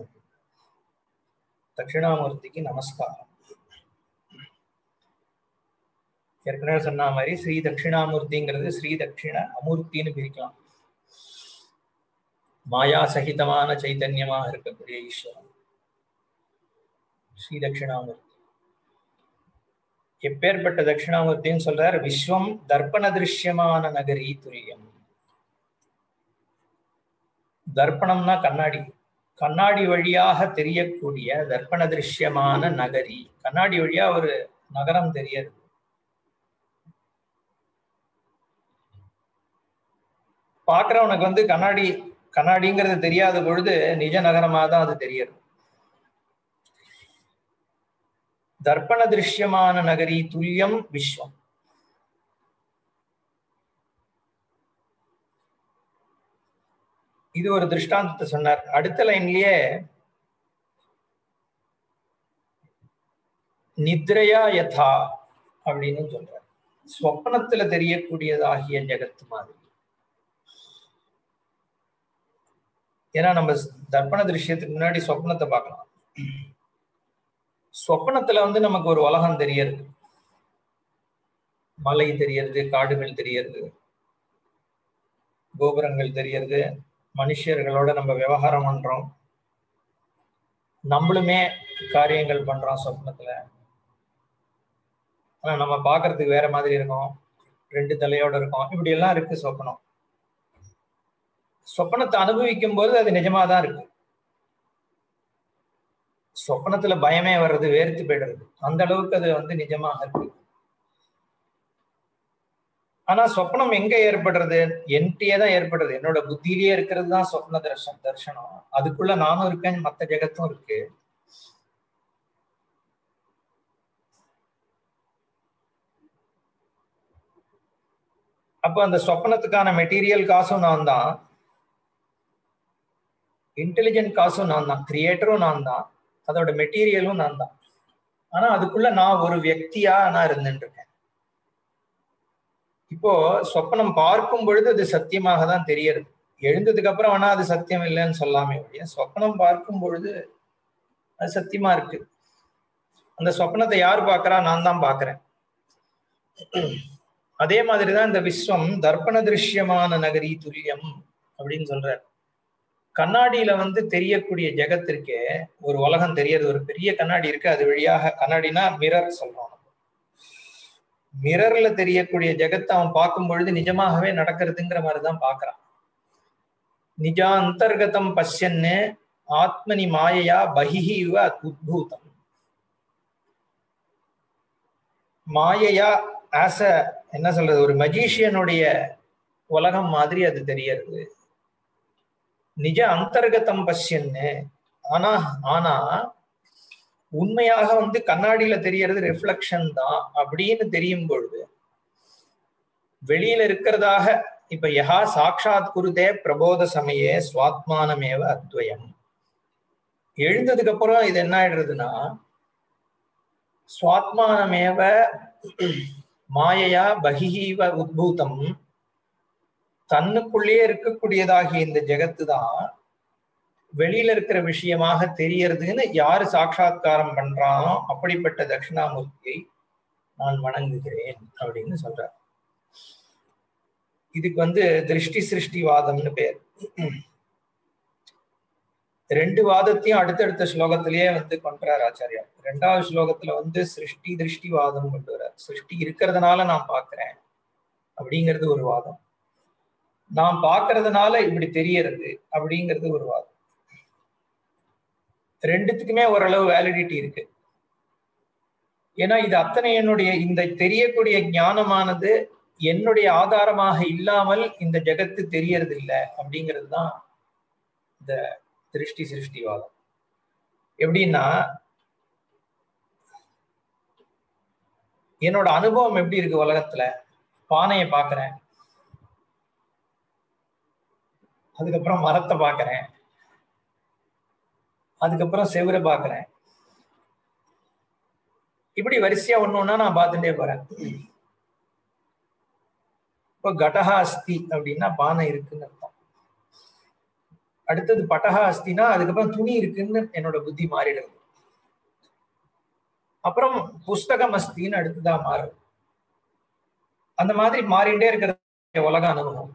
தட்சிணாமூர்த்திக்கு நமஸ்காரம் ஏற்கனவே சொன்ன மாதிரி ஸ்ரீ தட்சிணாமூர்த்திங்கிறது ஸ்ரீ தட்சிண அமூர்த்தின்னு பிரிக்கலாம் மாயா சகிதமான சைத்தன்யமாக இருக்கக்கூடிய ஈஸ்வரன் ஸ்ரீ தட்சிணாமூர்த்தி எப்பேற்பட்ட தட்சிணாமூர்த்தின்னு சொல்றார் விஸ்வம் தர்ப்பண திருஷ்யமான நகரி துல்லியம் தர்ப்பணம்னா கண்ணாடி கண்ணாடி வழியாக தெரியக்கூடிய தர்ப்பண திருஷ்யமான நகரி கண்ணாடி வழியா ஒரு நகரம் தெரியாது பாக்குறவனுக்கு வந்து கண்ணாடி கண்ணாடிங்கிறது தெரியாத பொழுது நிஜ நகரமா தான் அது தெரியுது தர்ப்பண திருஷ்யமான நகரி துல்லியம் விஸ்வம் இது ஒரு திருஷ்டாந்தத்தை சொன்னார் அடுத்த லைன்லயே நித்ரையா யதா அப்படின்னு சொல்றார் ஸ்வப்னத்துல தெரியக்கூடியதாகிய ஜெகத்து மாதிரி ஏன்னா நம்ம தர்ப்பண திருஷ்யத்துக்கு முன்னாடி சொப்னத்தை பார்க்கலாம் சொப்னத்துல வந்து நமக்கு ஒரு உலகம் தெரியறது மலை தெரியறது காடுகள் தெரியறது கோபுரங்கள் தெரியறது மனுஷர்களோட நம்ம விவகாரம் பண்றோம் நம்மளுமே காரியங்கள் பண்றோம் சொப்னத்துல ஆனா நம்ம பாக்குறதுக்கு வேற மாதிரி இருக்கும் ரெண்டு தலையோட இருக்கும் இப்படி எல்லாம் இருக்கு சொப்பனம் சொப்பனத்தை அனுபவிக்கும் போது அது நிஜமா தான் இருக்கு சொப்பனத்துல பயமே வர்றது வேர்த்து போயிடுறது அந்த அளவுக்கு அது வந்து நிஜமாக இருக்கு ஆனா சொப்னம் எங்க ஏற்படுறது என்கிட்டயே தான் ஏற்படுறது என்னோட புத்தியிலேயே இருக்கிறது தான் சொப்ன தர்ஷன் தர்ஷனம் அதுக்குள்ள நானும் இருக்கேன் மத்த ஜெகத்தும் இருக்கு அப்ப அந்த சொப்பனத்துக்கான மெட்டீரியல் காசும் நான் தான் இன்டெலிஜென்ட் காசும் நான் தான் கிரியேட்டரும் நான் தான் அதோட மெட்டீரியலும் நான் தான் ஆனா அதுக்குள்ள நான் ஒரு வியக்தியா நான் இருந்துட்டு இருக்கேன் இப்போ சொப்பனம் பார்க்கும் பொழுது அது சத்தியமாக தான் தெரியறது எழுந்ததுக்கு அப்புறம் வேணா அது சத்தியம் இல்லைன்னு சொல்லாமே ஒழிய சொப்பனம் பார்க்கும் பொழுது அது சத்தியமா இருக்கு அந்த சொப்பனத்தை யார் பாக்குறா நான் தான் பாக்குறேன் அதே மாதிரிதான் இந்த விஸ்வம் தர்ப்பண திருஷ்யமான நகரி துல்லியம் அப்படின்னு சொல்றாரு கண்ணாடியில வந்து தெரியக்கூடிய ஜெகத்திற்கே ஒரு உலகம் தெரியறது ஒரு பெரிய கண்ணாடி இருக்கு அது வழியாக கண்ணாடினா மிரர் சொல்றோம் மிரர்ல தெரியக்கூடிய ஜெகத்தை அவன் பார்க்கும் பொழுது நிஜமாகவே நடக்கிறதுங்கிற மாதிரிதான் பாக்குறான் நிஜா அந்தர்கதம் பஷ்யன்னு ஆத்மனி மாயையா பகிஹி இவ உத்பூதம் மாயையா ஆஸ் அ என்ன சொல்றது ஒரு மஜீஷியனுடைய உலகம் மாதிரி அது தெரியறது நிஜ அந்தர்கதம் பஷ்யன்னு ஆனா ஆனா உண்மையாக வந்து கண்ணாடியில தெரியறது ரிஃப்ளக்ஷன் தான் அப்படின்னு தெரியும் பொழுது வெளியில இருக்கிறதாக இப்ப யஹா சாட்சாத் குருதே பிரபோத சமயே சுவாத்மானமேவ அத்வயம் எழுந்ததுக்கு அப்புறம் இது என்ன ஆயிடுறதுன்னா சுவாத்மானமேவ மாயையா பகிஹீவ உத்பூதம் தன்னுக்குள்ளேயே இருக்கக்கூடியதாகிய இந்த ஜெகத்து தான் வெளியில இருக்கிற விஷயமாக தெரியறதுன்னு யாரு சாட்சா்காரம் பண்றானோ அப்படிப்பட்ட தட்சிணாமூர்த்தியை நான் வணங்குகிறேன் அப்படின்னு சொல்றார் இதுக்கு வந்து திருஷ்டி சிருஷ்டிவாதம்னு பேர் ரெண்டு வாதத்தையும் அடுத்தடுத்த ஸ்லோகத்திலேயே வந்து கொண்டுறார் ஆச்சாரியா ரெண்டாவது ஸ்லோகத்துல வந்து சிருஷ்டி திருஷ்டிவாதம் கொண்டு வர்றார் சிருஷ்டி இருக்கிறதுனால நான் பாக்குறேன் அப்படிங்கிறது ஒரு வாதம் நான் பாக்குறதுனால இப்படி தெரியறது அப்படிங்கிறது ஒரு வாதம் ரெண்டுத்துக்குமே ஓரளவு வேலிடிட்டி இருக்கு ஏன்னா இது அத்தனை என்னுடைய இந்த தெரியக்கூடிய ஞானமானது என்னுடைய ஆதாரமாக இல்லாமல் இந்த ஜெகத்து தெரியறது இல்லை அப்படிங்கிறது தான் இந்த திருஷ்டி சிருஷ்டிவாதம் எப்படின்னா என்னோட அனுபவம் எப்படி இருக்கு உலகத்துல பானையை பாக்குறேன் அதுக்கப்புறம் மரத்தை பாக்குறேன் அதுக்கப்புறம் செவரை பாக்குறேன் இப்படி வரிசையா ஒண்ணு ஒண்ணா நான் பார்த்துட்டே போறேன் இப்போ கடகா அஸ்தி அப்படின்னா பானை இருக்குன்னு அர்த்தம் அடுத்தது பட்டகா அஸ்தினா அதுக்கப்புறம் துணி இருக்குன்னு என்னோட புத்தி மாறிடுது அப்புறம் புஸ்தகம் அஸ்தின்னு அடுத்துதான் மாறும் அந்த மாதிரி மாறிண்டே இருக்கிற உலக அனுபவம்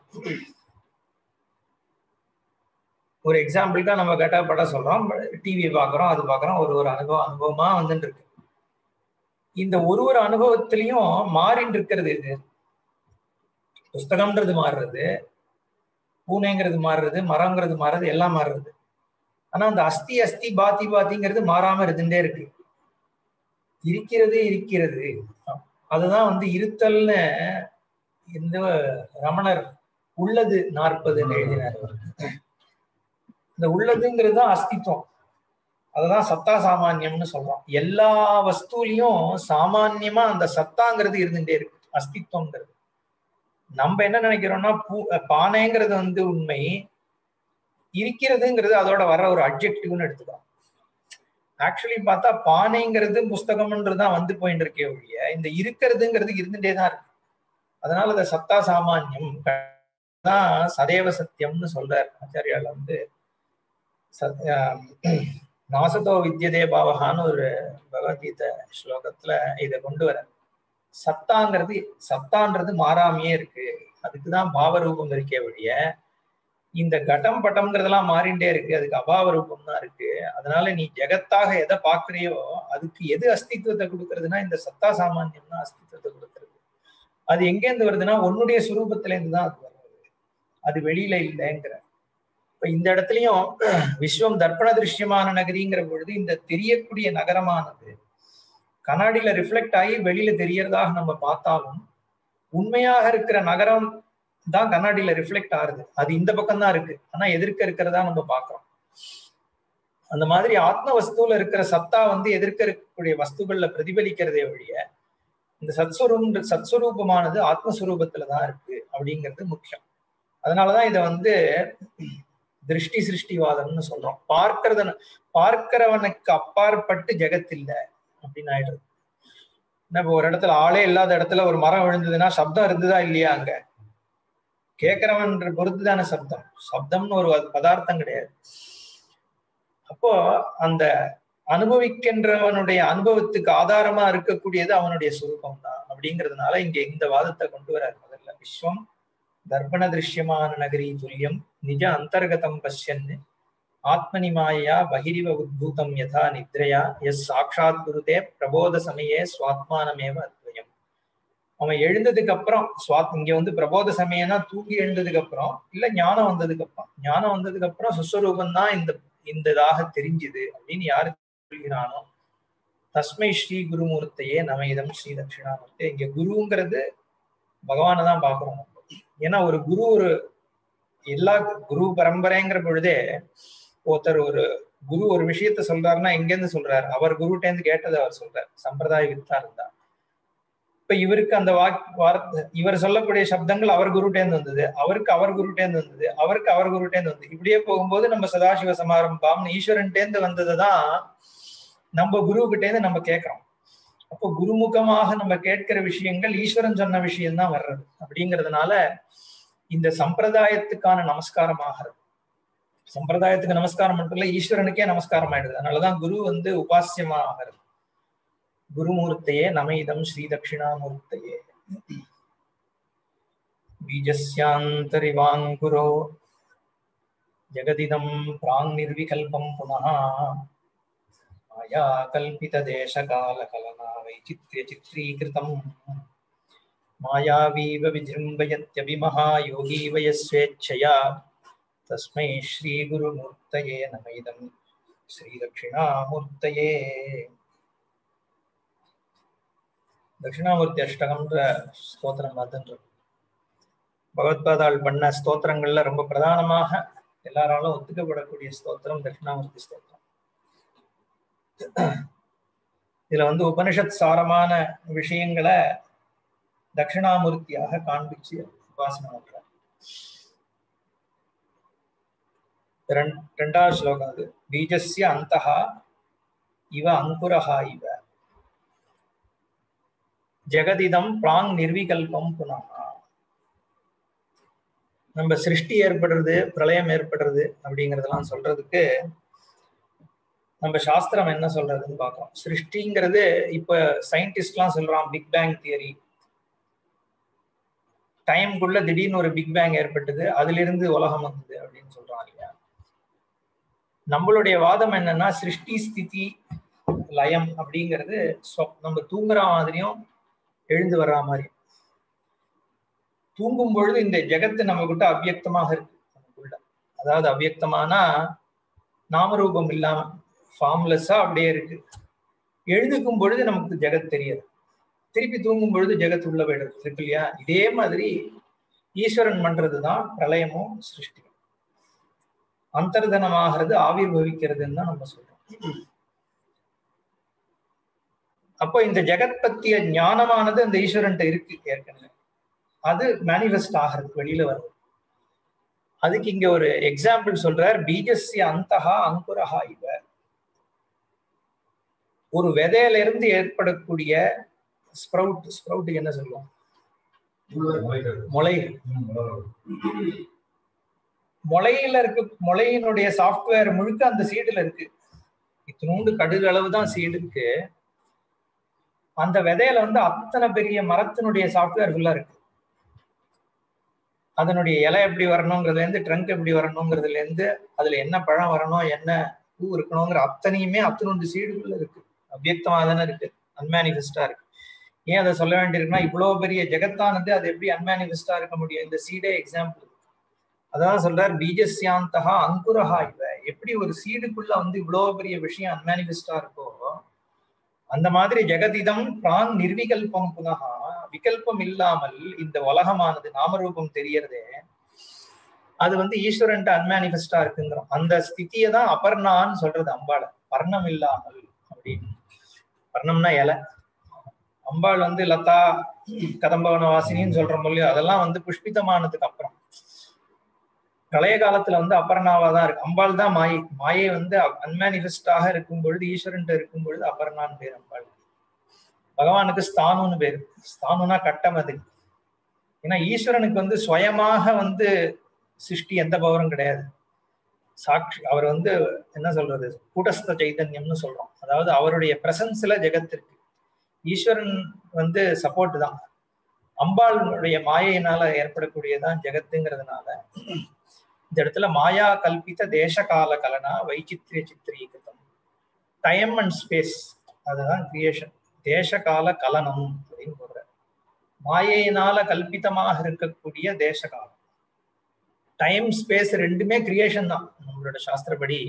ஒரு எக்ஸாம்பிளுக்கா நம்ம கட்டா பட சொல்றோம் டிவி பாக்குறோம் அது பாக்குறோம் ஒரு ஒரு அனுபவம் அனுபவமா வந்துட்டு இருக்கு இந்த ஒரு ஒரு அனுபவத்திலையும் மாறின்னு இருக்கிறது இது புஸ்தகம்ன்றது மாறுறது பூனைங்கிறது மாறுறது மரங்கிறது மாறுறது எல்லாம் மாறுறது ஆனா அந்த அஸ்தி அஸ்தி பாத்தி பாத்திங்கிறது மாறாம இருந்துட்டே இருக்கு இருக்கிறது இருக்கிறது அதுதான் வந்து இருத்தல்னு இந்த ரமணர் உள்ளது நாற்பதுன்னு எழுதினார் இந்த உள்ளதுங்கிறது தான் அஸ்தித்வம் அததான் சத்தா சாமானியம்னு சொல்றோம் எல்லா வஸ்துலையும் சாமான்யமா அந்த சத்தாங்கிறது இருந்துட்டே இருக்கு அஸ்தித்வம்ங்கிறது நம்ம என்ன நினைக்கிறோம்னா பூ பானைங்கிறது வந்து உண்மை இருக்கிறதுங்கிறது அதோட வர ஒரு அப்ஜெக்டிவ்னு எடுத்துக்கலாம் ஆக்சுவலி பார்த்தா பானைங்கிறது புஸ்தகம்ன்றது தான் வந்து போயிட்டு இருக்கே ஒழிய இந்த இருக்கிறதுங்கிறது இருந்துட்டே தான் இருக்கு அதனால இந்த சத்தா சாமானியம் தான் சதேவ சத்தியம்னு சொல்றார் ஆச்சாரியால் வந்து நாசதோ வித்யதே பாவகான்னு ஒரு பகவத்கீதை ஸ்லோகத்துல இதை கொண்டு வர சத்தாங்கிறது சத்தான்றது மாறாமையே இருக்கு அதுக்குதான் பாவரூபம் இருக்கே ஒழிய இந்த கட்டம் பட்டம்ங்கிறதெல்லாம் மாறிண்டே இருக்கு அதுக்கு அபாவ ரூபம் தான் இருக்கு அதனால நீ ஜெகத்தாக எதை பாக்குறியோ அதுக்கு எது அஸ்தித்வத்தை கொடுக்கறதுன்னா இந்த சத்தா சாமானியம் தான் அஸ்தித்வத்தை கொடுக்கறது அது எங்கேருந்து வருதுன்னா உன்னுடைய சுரூபத்துல இருந்து தான் அது வருது அது வெளியில இல்லைங்கிற இப்ப இந்த இடத்துலயும் விஸ்வம் தர்ப்பண திருஷ்யமான நகரிங்கிற பொழுது இந்த தெரியக்கூடிய நகரமானது கண்ணாடியில ரிஃப்ளெக்ட் ஆகி வெளியில தெரியறதாக நம்ம பார்த்தாலும் உண்மையாக இருக்கிற நகரம் தான் கண்ணாடியில ரிஃப்ளெக்ட் ஆகுது அது இந்த பக்கம் தான் இருக்கு ஆனா எதிர்க்க இருக்கிறதா நம்ம பாக்குறோம் அந்த மாதிரி ஆத்ம வஸ்துல இருக்கிற சத்தா வந்து எதிர்க்க இருக்கக்கூடிய வஸ்துகள்ல பிரதிபலிக்கிறதே ஒழிய இந்த சத்ஸ்வரூம் சத்ஸ்வரூபமானது ஆத்மஸ்வரூபத்துலதான் இருக்கு அப்படிங்கிறது முக்கியம் அதனாலதான் இதை வந்து திருஷ்டி சிருஷ்டிவாதம்னு சொல்றோம் பார்க்கறத பார்க்கிறவனுக்கு அப்பாற்பட்டு ஜெகத் இல்லை அப்படின்னு ஆயிடுறது இப்போ ஒரு இடத்துல ஆளே இல்லாத இடத்துல ஒரு மரம் விழுந்ததுன்னா சப்தம் இருந்ததா இல்லையா அங்க கேட்கிறவன் பொறுத்து தானே சப்தம் சப்தம்னு ஒரு பதார்த்தம் கிடையாது அப்போ அந்த அனுபவிக்கின்றவனுடைய அனுபவத்துக்கு ஆதாரமா இருக்கக்கூடியது அவனுடைய சுரூபம் தான் அப்படிங்கிறதுனால இங்க இந்த வாதத்தை கொண்டு வராரு முதல்ல விஸ்வம் தர்ப்பண திருஷ்யமான நகரி துல்லியம் நிஜ அந்தர்கதம் பஷ்யன் ஆத்மனி மாயா பகிரிவ உத்பூதம் யதா நித்ரையா எஸ் சாட்சாத் குருதே பிரபோத சமயே சுவாத்மானமேவ அத்வயம் அவன் எழுந்ததுக்கு அப்புறம் சுவாத் இங்க வந்து பிரபோத சமயம்னா தூங்கி எழுந்ததுக்கு அப்புறம் இல்ல ஞானம் வந்ததுக்கு அப்புறம் ஞானம் வந்ததுக்கு அப்புறம் சுஸ்வரூபம் தான் இந்த இந்த இதாக தெரிஞ்சுது அப்படின்னு யாரு சொல்கிறானோ தஸ்மை ஸ்ரீ குருமூர்த்தையே நமைதம் ஸ்ரீ தட்சிணாமூர்த்தி இங்க குருங்கிறது பகவானை தான் பாக்குறோம் ஏன்னா ஒரு குரு ஒரு எல்லா குரு பரம்பரைங்கிற பொழுதே ஒருத்தர் ஒரு குரு ஒரு விஷயத்த சொல்றாருன்னா எங்கேருந்து சொல்றாரு அவர் குருட்டேந்து கேட்டது அவர் சொல்றாரு சம்பிரதாய வித்தா இருந்தா இப்ப இவருக்கு அந்த வாக் வார்த்தை இவர் சொல்லக்கூடிய சப்தங்கள் அவர் குருட்டேந்து வந்தது அவருக்கு அவர் குருட்டேந்து வந்தது அவருக்கு அவர் குருட்டேந்து வந்தது இப்படியே போகும்போது நம்ம சதாசிவ சமாரம்பம் ஈஸ்வரன்டேந்து வந்ததுதான் நம்ம குரு கிட்டேந்து நம்ம கேட்கிறோம் அப்போ குருமுகமாக நம்ம கேட்கிற விஷயங்கள் ஈஸ்வரன் சொன்ன விஷயம் தான் வர்றது அப்படிங்கிறதுனால இந்த சம்பிரதாயத்துக்கான நமஸ்காரம் ஆகிறது சம்பிரதாயத்துக்கு நமஸ்காரம் மட்டும் இல்ல ஈஸ்வரனுக்கே நமஸ்காரம் ஆயிடுது அதனாலதான் குரு வந்து உபாசியமா ஆகிறது குருமூர்த்தையே நமைதம் ஸ்ரீ தட்சிணாமூர்த்தையே பீஜஸ்யாந்தரிவாங்குரோ ஜெகதிதம் பிராங் நிர்விகல்பம் புனः மாயா கல்பித தேசகால கலனா வைச்சித்ய சித்ரீகிருதம் மாயாவீவ விஜృంభயத்யபிமஹாயோகீ வயஸ்வேच्छயா தஸ்மை ஸ்ரீகுருமூர்த்தயே நம இதம் ஸ்ரீதட்சிணாமூர்த்தயே தட்சிணாமூர்த்தி அஷ்டகம்ன்ற ஸ்தோத்திரம் பார்த்துட்டு பகவத்பாதாள் பண்ண ஸ்தோத்திரங்கள்ல ரொம்ப பிரதானமாக எல்லாராலும் ஒத்துக்கப்படக்கூடிய ஸ்தோத்திரம் தட்சிணாமூர்த்தி ஸ்தோத்திரம் இதுல வந்து உபனிஷத் சாரமான விஷயங்களை தட்சிணாமூர்த்தியாக காண்பிச்சு உபாசனை பண்றார் ரெண்டாவது ஸ்லோகம் அது பீஜஸ்ய அந்தஹா இவ அங்குரஹா இவ ஜெகதிதம் பிராங் நிர்விகல்பம் புனகா நம்ம சிருஷ்டி ஏற்படுறது பிரளயம் ஏற்படுறது அப்படிங்கறதெல்லாம் சொல்றதுக்கு நம்ம சாஸ்திரம் என்ன சொல்றதுன்னு பார்க்கலாம் சிருஷ்டிங்கிறது இப்ப சயின்டிஸ்ட்லாம் சொல்றான் பிக் பேங் தியரி டைம்குள்ள திடீர்னு ஒரு பிக் பேங் ஏற்பட்டது அதுல இருந்து உலகம் வந்தது அப்படின்னு சொல்றான் இல்லையா நம்மளுடைய வாதம் என்னன்னா சிருஷ்டி ஸ்திதி லயம் அப்படிங்கிறது நம்ம தூங்குற மாதிரியும் எழுந்து வர்ற மாதிரி தூங்கும் பொழுது இந்த ஜெகத்து நம்ம கிட்ட அவ்வியக்தமாக இருக்கு நமக்குள்ள அதாவது அவ்வியக்தமானா நாமரூபம் இல்லாம ஃபார்ம்லெஸ்ஸா அப்படியே இருக்கு எழுதுக்கும் பொழுது நமக்கு ஜெகத் தெரியாது திருப்பி தூங்கும் பொழுது ஜெகத் உள்ள போயிடுது இருக்கு இல்லையா இதே மாதிரி ஈஸ்வரன் பண்றதுதான் பிரளயமும் சிருஷ்டி அந்தர்தனமாகிறது ஆவிர் பவிக்கிறதுன்னு தான் நம்ம சொல்றோம் அப்போ இந்த ஜெகத் பத்திய ஞானமானது அந்த ஈஸ்வரன்ட்ட இருக்கு ஏற்கனவே அது மேனிஃபெஸ்ட் ஆகிறது வெளியில வருது அதுக்கு இங்க ஒரு எக்ஸாம்பிள் சொல்றார் பீஜஸ்ய அந்தகா அங்குரஹா இவ ஒரு விதையில இருந்து ஏற்படக்கூடிய ஸ்ப்ரவுட் ஸ்ப்ரவுட்டுக்கு என்ன சொல்லுவோம் முளை முளையில இருக்கு முளையினுடைய சாஃப்ட்வேர் முழுக்க அந்த சீடுல இருக்கு இத்தினூண்டு கடுகு அளவு தான் சீடு இருக்கு அந்த விதையில வந்து அத்தனை பெரிய மரத்தினுடைய சாஃப்ட்வேர் ஃபுல்லா இருக்கு அதனுடைய இலை எப்படி வரணுங்கிறதுல இருந்து ட்ரங்க் எப்படி வரணுங்கிறதுல இருந்து அதுல என்ன பழம் வரணும் என்ன பூ இருக்கணுங்கிற அத்தனையுமே அத்தனொண்டு சீடுகள் இருக்கு அவ்வியக்தமா தானே இருக்கு அன்மேனிஃபெஸ்டா இருக்கு ஏன் அதை சொல்ல வேண்டியிருக்குன்னா இவ்வளவு பெரிய ஜெகத்தானது அது எப்படி அன்மேனிஃபெஸ்டா இருக்க முடியும் இந்த சீடே எக்ஸாம்பிள் அதான் சொல்றார் பீஜஸ்யாந்தகா அங்குரஹா இவ எப்படி ஒரு சீடுக்குள்ள வந்து இவ்வளவு பெரிய விஷயம் அன்மேனிஃபெஸ்டா இருக்கோ அந்த மாதிரி ஜெகதிதம் பிரான் நிர்விகல்பம் புனகா விகல்பம் இல்லாமல் இந்த உலகமானது நாமரூபம் தெரியறதே அது வந்து ஈஸ்வரன்ட்ட அன்மேனிஃபெஸ்டா இருக்குங்கிறோம் அந்த ஸ்திதியை தான் அபர்ணான்னு சொல்றது அம்பாள பர்ணம் இல்லாமல் அப்படின்னு பர்ணம்னா இலை அம்பாள் வந்து லதா கதம்பவன வாசினின்னு சொல்றோம் இல்லையோ அதெல்லாம் வந்து புஷ்பிதமானதுக்கு அப்புறம் பிரளய காலத்துல வந்து அபர்ணாவா தான் இருக்கு அம்பாள் தான் மாயை மாயை வந்து அன்மேனிஃபெஸ்டாக இருக்கும் பொழுது ஈஸ்வரன் இருக்கும் பொழுது அபர்ணான்னு பேர் அம்பாள் பகவானுக்கு ஸ்தானுன்னு பேரு ஸ்தானுனா கட்டம் அது ஏன்னா ஈஸ்வரனுக்கு வந்து சுயமாக வந்து சிருஷ்டி எந்த பவரும் கிடையாது சாட்சி அவர் வந்து என்ன சொல்றது கூட்டஸ்த சைதன்யம்னு சொல்றோம் அதாவது அவருடைய பிரசன்ஸ்ல ஜெகத் இருக்கு ஈஸ்வரன் வந்து சப்போர்ட் தான் அம்பாளுடைய மாயையினால ஏற்படக்கூடியதான் ஜெகத்துங்கிறதுனால இந்த இடத்துல மாயா கல்பித்த தேசகால கலனா வைச்சித்ரிய சித்திரீகிருதம் டைம் அண்ட் ஸ்பேஸ் அதுதான் கிரியேஷன் தேசகால கலனம் அப்படின்னு சொல்ற மாயையினால கல்பித்தமாக இருக்கக்கூடிய தேசகாலம் டைம் ஸ்பேஸ் ரெண்டுமே கிரியேஷன் தான் நம்மளோட சாஸ்திரப்படி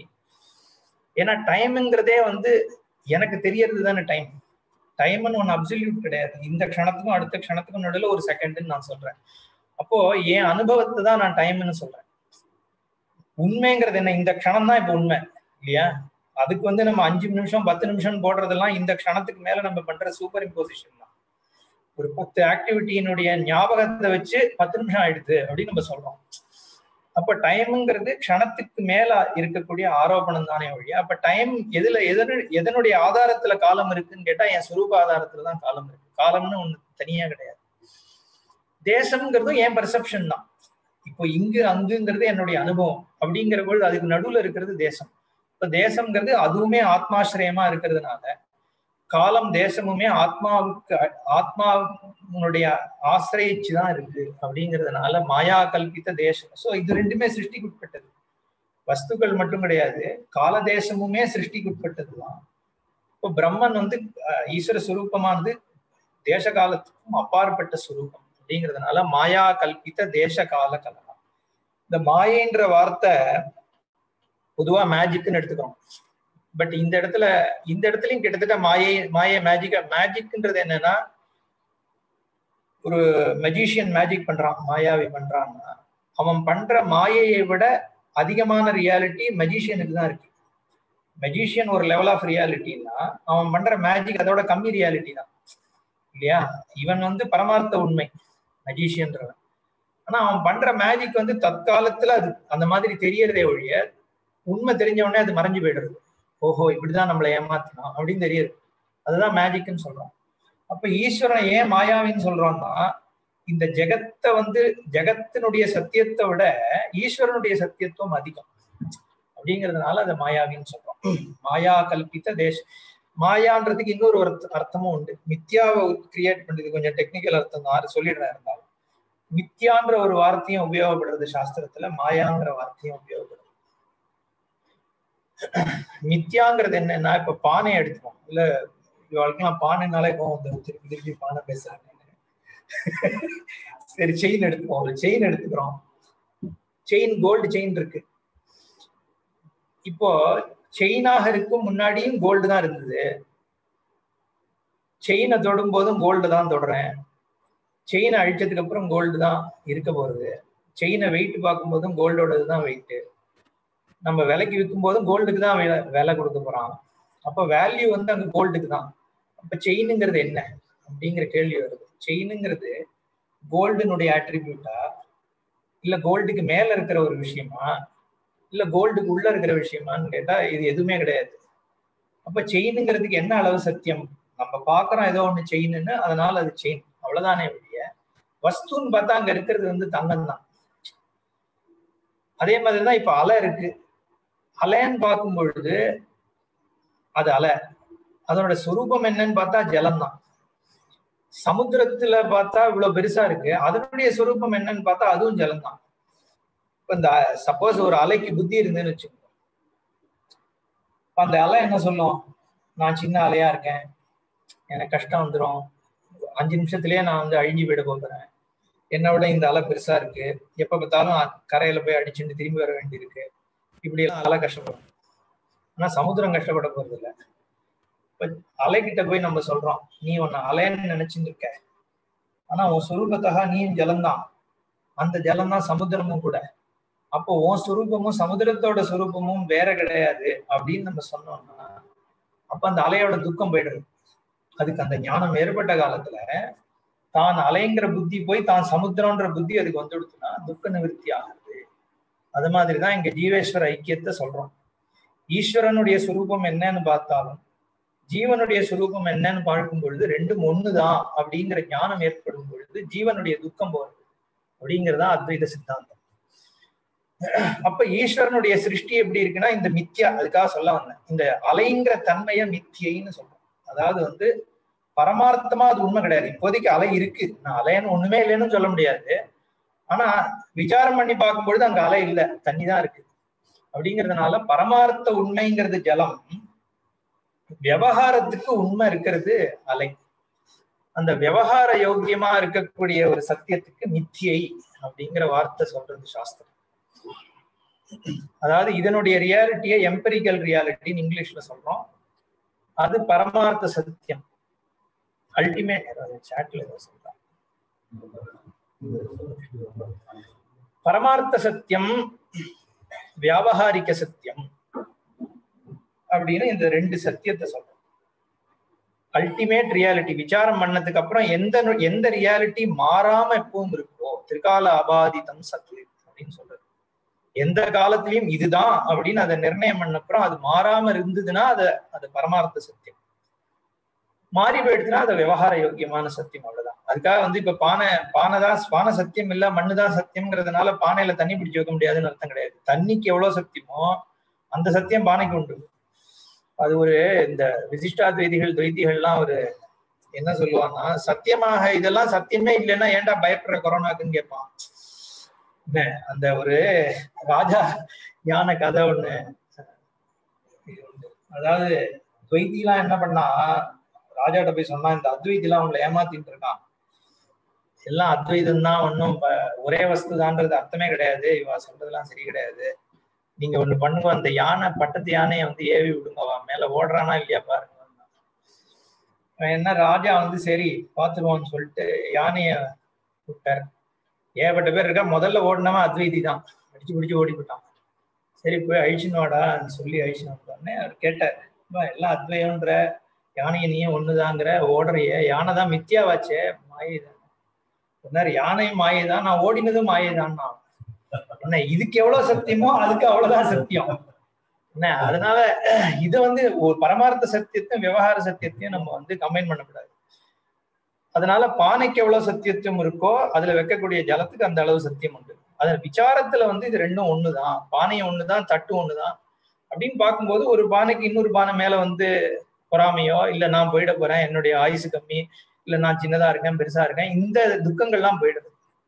ஏன்னா டைம்ங்கிறதே வந்து எனக்கு தெரியறது தானே டைம் டைம்னு ஒன்று அப்சல்யூட் கிடையாது இந்த க்ஷணத்துக்கும் அடுத்த க்ஷணத்துக்கும் நடுவில் ஒரு செகண்ட்னு நான் சொல்றேன் அப்போ என் அனுபவத்தை தான் நான் டைம்னு சொல்றேன் உண்மைங்கிறது என்ன இந்த க்ஷணம் தான் இப்போ உண்மை இல்லையா அதுக்கு வந்து நம்ம அஞ்சு நிமிஷம் பத்து நிமிஷம் போடுறதெல்லாம் இந்த க்ஷணத்துக்கு மேல நம்ம பண்ற சூப்பர் இம்போசிஷன் தான் ஒரு பத்து ஆக்டிவிட்டியினுடைய ஞாபகத்தை வச்சு பத்து நிமிஷம் ஆயிடுது அப்படின்னு நம்ம சொல்றோம் அப்ப டைம்ங்கிறது க்ஷணத்துக்கு மேல இருக்கக்கூடிய ஆரோபணம் தானே வழி அப்ப டைம் எதுல எதனு எதனுடைய ஆதாரத்துல காலம் இருக்குன்னு கேட்டா என் சுரூப ஆதாரத்துல தான் காலம் இருக்கு காலம்னு ஒண்ணு தனியா கிடையாது தேசம்ங்கிறதும் என் பெர்செப்ஷன் தான் இப்போ இங்கு அங்குங்கிறது என்னுடைய அனுபவம் அப்படிங்கிற பொழுது அதுக்கு நடுவுல இருக்கிறது தேசம் இப்ப தேசம்ங்கிறது அதுவுமே ஆத்மாசிரயமா இருக்கிறதுனால காலம் தேசமுமே ஆத்மாவுக்கு ஆத்மாவுடைய ஆசிரயிச்சு தான் இருக்கு அப்படிங்கிறதுனால மாயா கல்பித்த தேசம் சோ இது ரெண்டுமே சிருஷ்டிக்குட்பட்டது வஸ்துக்கள் மட்டும் கிடையாது கால தேசமுமே சிருஷ்டிக்குட்பட்டது தான் இப்போ பிரம்மன் வந்து ஈஸ்வர சுரூபமானது தேச காலத்துக்கும் அப்பாற்பட்ட சுரூபம் அப்படிங்கிறதுனால மாயா கல்பித்த தேச கால கலனம் இந்த மாயைன்ற வார்த்தை பொதுவா மேஜிக்னு எடுத்துக்கிறோம் பட் இந்த இடத்துல இந்த இடத்துலயும் கிட்டத்தட்ட மாயை மாயை மேஜிக் மேஜிக்ன்றது என்னன்னா ஒரு மெஜிஷியன் மேஜிக் பண்றான் மாயாவி பண்றான்னா அவன் பண்ற மாயையை விட அதிகமான ரியாலிட்டி மெஜிஷியனுக்கு தான் இருக்கு மெஜிஷியன் ஒரு லெவல் ஆஃப் ரியாலிட்டின்னா அவன் பண்ற மேஜிக் அதோட கம்மி ரியாலிட்டி தான் இல்லையா இவன் வந்து பரமார்த்த உண்மை மெஜிஷியன்றவன் ஆனா அவன் பண்ற மேஜிக் வந்து தற்காலத்துல அது அந்த மாதிரி தெரியறதே ஒழிய உண்மை தெரிஞ்ச உடனே அது மறைஞ்சு போயிடுறது ஓஹோ இப்படிதான் நம்மளை ஏமாத்தினோம் அப்படின்னு தெரியுது அதுதான் மேஜிக்னு சொல்றோம் அப்ப ஈஸ்வரனை ஏன் மாயாவின்னு சொல்றோம்னா இந்த ஜெகத்தை வந்து ஜெகத்தினுடைய சத்தியத்தை விட ஈஸ்வரனுடைய சத்தியத்துவம் அதிகம் அப்படிங்கிறதுனால அதை மாயாவின்னு சொல்றோம் மாயா கல்பித்த தேச மாயான்றதுக்கு இன்னொரு ஒரு அர்த்தமும் உண்டு மித்யாவை கிரியேட் பண்றது கொஞ்சம் டெக்னிக்கல் அர்த்தம் தான் சொல்லிடுறேன் இருந்தாலும் மித்யான்ற ஒரு வார்த்தையும் உபயோகப்படுறது சாஸ்திரத்துல மாயாங்கிற வார்த்தையும் உபயோகப்படுறது மித்யாங்கிறது என்னன்னா இப்ப பானை எடுத்துப்போம் இல்ல இவளுக்கெல்லாம் பானைனாலே கோவம் வந்துடும் திருப்பி திருப்பி பானை பேசுறாங்க சரி செயின் எடுத்துப்போம் ஒரு செயின் எடுத்துக்கிறோம் செயின் கோல்டு செயின் இருக்கு இப்போ செயினாக இருக்கும் முன்னாடியும் கோல்டு தான் இருந்தது செயினை தொடும் போதும் கோல்டு தான் தொடுறேன் செயினை அழிச்சதுக்கு அப்புறம் கோல்டு தான் இருக்க போறது செயினை வெயிட் பார்க்கும் போதும் கோல்டோடது தான் வெயிட் நம்ம விலைக்கு விற்கும் போதும் கோல்டுக்கு தான் விலை கொடுக்க போறான் அப்போ வேல்யூ வந்து அங்க கோல்டுக்கு தான் அப்ப செயினுங்கிறது என்ன அப்படிங்கிற கேள்வி வருது செயினுங்கிறது கோல்டுனுடைய ஆட்ரிபியூட்டா இல்ல கோல்டுக்கு மேல இருக்கிற ஒரு விஷயமா இல்ல கோல்டுக்கு உள்ள இருக்கிற விஷயமான்னு கேட்டா இது எதுவுமே கிடையாது அப்ப செயினுங்கிறதுக்கு என்ன அளவு சத்தியம் நம்ம பாக்குறோம் ஏதோ ஒண்ணு செயின்னு அதனால அது செயின் அவ்வளவுதானே ஒழிய வஸ்துன்னு பார்த்தா அங்க இருக்கிறது வந்து தங்கம் தான் அதே மாதிரிதான் இப்ப அலை இருக்கு அலைன்னு பார்க்கும் பொழுது அது அலை அதனோட சுரூபம் என்னன்னு பார்த்தா ஜலம் தான் சமுத்திரத்துல பார்த்தா இவ்வளவு பெருசா இருக்கு அதனுடைய சுரூபம் என்னன்னு பார்த்தா அதுவும் ஜலம் தான் இப்ப இந்த சப்போஸ் ஒரு அலைக்கு புத்தி இருந்துன்னு வச்சுக்கோங்க அந்த அலை என்ன சொல்லும் நான் சின்ன அலையா இருக்கேன் எனக்கு கஷ்டம் வந்துடும் அஞ்சு நிமிஷத்துலயே நான் வந்து அழிஞ்சு போயிட போகிறேன் என்னை விட இந்த அலை பெருசா இருக்கு எப்ப பார்த்தாலும் கரையில போய் அடிச்சுட்டு திரும்பி வர வேண்டியிருக்கு இப்படி எல்லாம் அலை கஷ்டப்படும் ஆனா சமுத்திரம் கஷ்டப்பட போறது இல்லை இப்ப அலைகிட்ட போய் நம்ம சொல்றோம் நீ உன்னை அலைன்னு நினைச்சுட்டு இருக்க ஆனா உன் சுரூபத்தகா நீயும் ஜலம்தான் அந்த ஜலம் தான் சமுத்திரமும் கூட அப்போ உன் சுரூபமும் சமுத்திரத்தோட சுரூபமும் வேற கிடையாது அப்படின்னு நம்ம சொன்னோம்னா அப்ப அந்த அலையோட துக்கம் போயிடுறது அதுக்கு அந்த ஞானம் ஏற்பட்ட காலத்துல தான் அலைங்கிற புத்தி போய் தான் சமுத்திரம்ன்ற புத்தி அதுக்கு வந்துடுச்சுன்னா துக்க நிவர்த்தி ஆகுது அது மாதிரிதான் இங்க ஜீவேஸ்வர ஐக்கியத்தை சொல்றோம் ஈஸ்வரனுடைய சுரூபம் என்னன்னு பார்த்தாலும் ஜீவனுடைய சுரூபம் என்னன்னு பார்க்கும் பொழுது ரெண்டும் ஒண்ணுதான் அப்படிங்கிற ஞானம் ஏற்படும் பொழுது ஜீவனுடைய துக்கம் போறது அப்படிங்கிறதா அத்வைத சித்தாந்தம் அப்ப ஈஸ்வரனுடைய சிருஷ்டி எப்படி இருக்குன்னா இந்த மித்யா அதுக்காக சொல்ல வந்தேன் இந்த அலைங்கிற தன்மைய மித்தியைன்னு சொல்றோம் அதாவது வந்து பரமார்த்தமா அது உண்மை கிடையாது இப்போதைக்கு அலை இருக்கு நான் அலைன்னு ஒண்ணுமே இல்லைன்னு சொல்ல முடியாது ஆனா விசாரம் பண்ணி பார்க்கும் பொழுது அங்க அலை இல்லை தண்ணி தான் இருக்கு அப்படிங்கிறதுனால பரமார்த்த உண்மைங்கிறது ஜலம் விவகாரத்துக்கு உண்மை இருக்கிறது அலை அந்த விவகார யோக்கியமா இருக்கக்கூடிய ஒரு சத்தியத்துக்கு மித்தியை அப்படிங்கிற வார்த்தை சொல்றது சாஸ்திரம் அதாவது இதனுடைய ரியாலிட்டியை எம்பரிக்கல் ரியாலிட்டின்னு இங்கிலீஷ்ல சொல்றோம் அது பரமார்த்த சத்தியம் அல்டிமேட் சாட்ல ஏதோ சொல்றான் பரமார்த்த சத்தியம் வியாபகாரிக சத்தியம் அப்படின்னு இந்த ரெண்டு சத்தியத்தை சொல்றோம் அல்டிமேட் ரியாலிட்டி விசாரம் பண்ணதுக்கு அப்புறம் எந்த எந்த ரியாலிட்டி மாறாம எப்பவும் இருக்கோ திரிகால அபாதிதம் சத்து அப்படின்னு சொல்றது எந்த காலத்திலயும் இதுதான் அப்படின்னு அதை நிர்ணயம் பண்ணப்புறம் அது மாறாம இருந்ததுன்னா அது அது பரமார்த்த சத்தியம் மாறி போயிடுச்சுன்னா அது விவகார யோக்கியமான சத்தியம் அவ்வளவுதான் அதுக்காக வந்து இப்ப பானை பானை தான் பானை சத்தியம் இல்ல மண்ணு தான் சத்தியம்ங்கிறதுனால பானையில தண்ணி பிடிச்சு வைக்க முடியாதுன்னு அர்த்தம் கிடையாது தண்ணிக்கு எவ்வளவு சத்தியமோ அந்த சத்தியம் பானைக்கு உண்டு அது ஒரு இந்த விசிஷ்டாத்வைதிகள் துவைதிகள்லாம் ஒரு என்ன சொல்லுவான்னா சத்தியமாக இதெல்லாம் சத்தியமே இல்லைன்னா ஏன்டா பயப்படுற கொரோனாக்குன்னு கேட்பான் அந்த ஒரு ராஜா யான கதை ஒண்ணு அதாவது துவைத்திலாம் என்ன பண்ணா ராஜாட்ட போய் சொன்னா இந்த அத்வைத்திலாம் அவங்களை ஏமாத்திட்டு இருக்கான் எல்லாம் அத்வைதம் தான் ஒன்றும் ஒரே வஸ்து தான்றது அர்த்தமே கிடையாது இவ சொல்றதெல்லாம் சரி கிடையாது நீங்க ஒண்ணு பண்ணுங்க அந்த யானை பட்டத்து யானையை வந்து ஏவி விடுங்க அவன் மேல ஓடுறானா இல்லையா பாருங்க என்ன ராஜா வந்து சரி பார்த்துருவோம்னு சொல்லிட்டு யானைய விட்டார் ஏகப்பட்ட பேர் இருக்கா முதல்ல ஓடினவன் அத்வைதி தான் அடிச்சு பிடிச்சு ஓடி போட்டான் சரி போய் அழிச்சுன்னு வாடான்னு சொல்லி அழிச்சுன்னு வந்தோடனே அவர் கேட்டார் எல்லாம் அத்வயம்ன்ற யானையை நீயும் ஒண்ணுதாங்கிற ஓடுறைய யானை தான் மித்தியாவாச்சே மாயை தான் சொன்னார் யானையும் மாயை தான் நான் ஓடினதும் மாயை தான் என்ன இதுக்கு எவ்வளவு சத்தியமோ அதுக்கு அவ்வளவுதான் சத்தியம் என்ன அதனால இது வந்து ஒரு பரமார்த்த சத்தியத்தையும் விவகார சத்தியத்தையும் நம்ம வந்து கம்பைன் பண்ணக்கூடாது அதனால பானைக்கு எவ்வளவு சத்தியத்துவம் இருக்கோ அதுல வைக்கக்கூடிய ஜலத்துக்கு அந்த அளவு சத்தியம் உண்டு அதுல விசாரத்துல வந்து இது ரெண்டும் ஒண்ணுதான் பானையும் ஒண்ணுதான் தட்டு ஒண்ணுதான் அப்படின்னு பார்க்கும்போது ஒரு பானைக்கு இன்னொரு பானை மேல வந்து பொறாமையோ இல்ல நான் போயிட போறேன் என்னுடைய ஆயுசு கம்மி இல்ல நான் சின்னதா இருக்கேன் பெருசா இருக்கேன் இந்த துக்கங்கள்லாம் போயிடுது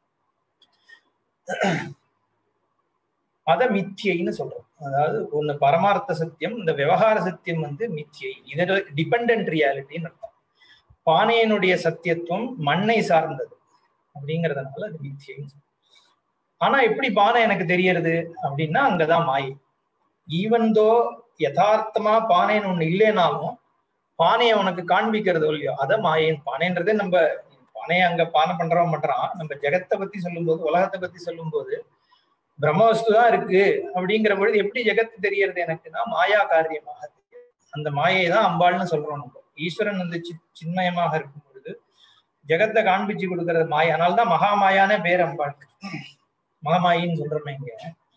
அத மித்தியைன்னு சொல்றோம் அதாவது ஒண்ணு பரமார்த்த சத்தியம் இந்த விவகார சத்தியம் வந்து மித்தியை இதோட டிபெண்ட் ரியாலிட்டின்னு அர்த்தம் பானையனுடைய சத்தியத்துவம் மண்ணை சார்ந்தது அப்படிங்கறதுனால அது மித்தியை ஆனா எப்படி பானை எனக்கு தெரியறது அப்படின்னா அங்கதான் மாயை ஈவன் தோ யதார்த்தமா பானைன்னு ஒண்ணு இல்லைனாலும் பானையை உனக்கு காண்பிக்கிறது இல்லையோ அத மாயன் பானைன்றதே நம்ம பானையை அங்க பானை பண்றவன் பண்றான் நம்ம ஜெகத்தை பத்தி சொல்லும்போது உலகத்தை பத்தி சொல்லும்போது பிரம்மவஸ்து தான் இருக்கு அப்படிங்கிற பொழுது எப்படி ஜெகத்து தெரியறது எனக்குன்னா மாயா காரியமாக அந்த மாயை தான் அம்பாள்னு சொல்றோம் நம்ம ஈஸ்வரன் வந்து சி சின்மயமாக இருக்கும் பொழுது ஜெகத்தை காண்பிச்சு கொடுக்கறது மாயா அதனால்தான் மகாமாயான பேர் அம்பாளுக்கு மகாமாயின்னு சொல்றோமே இங்க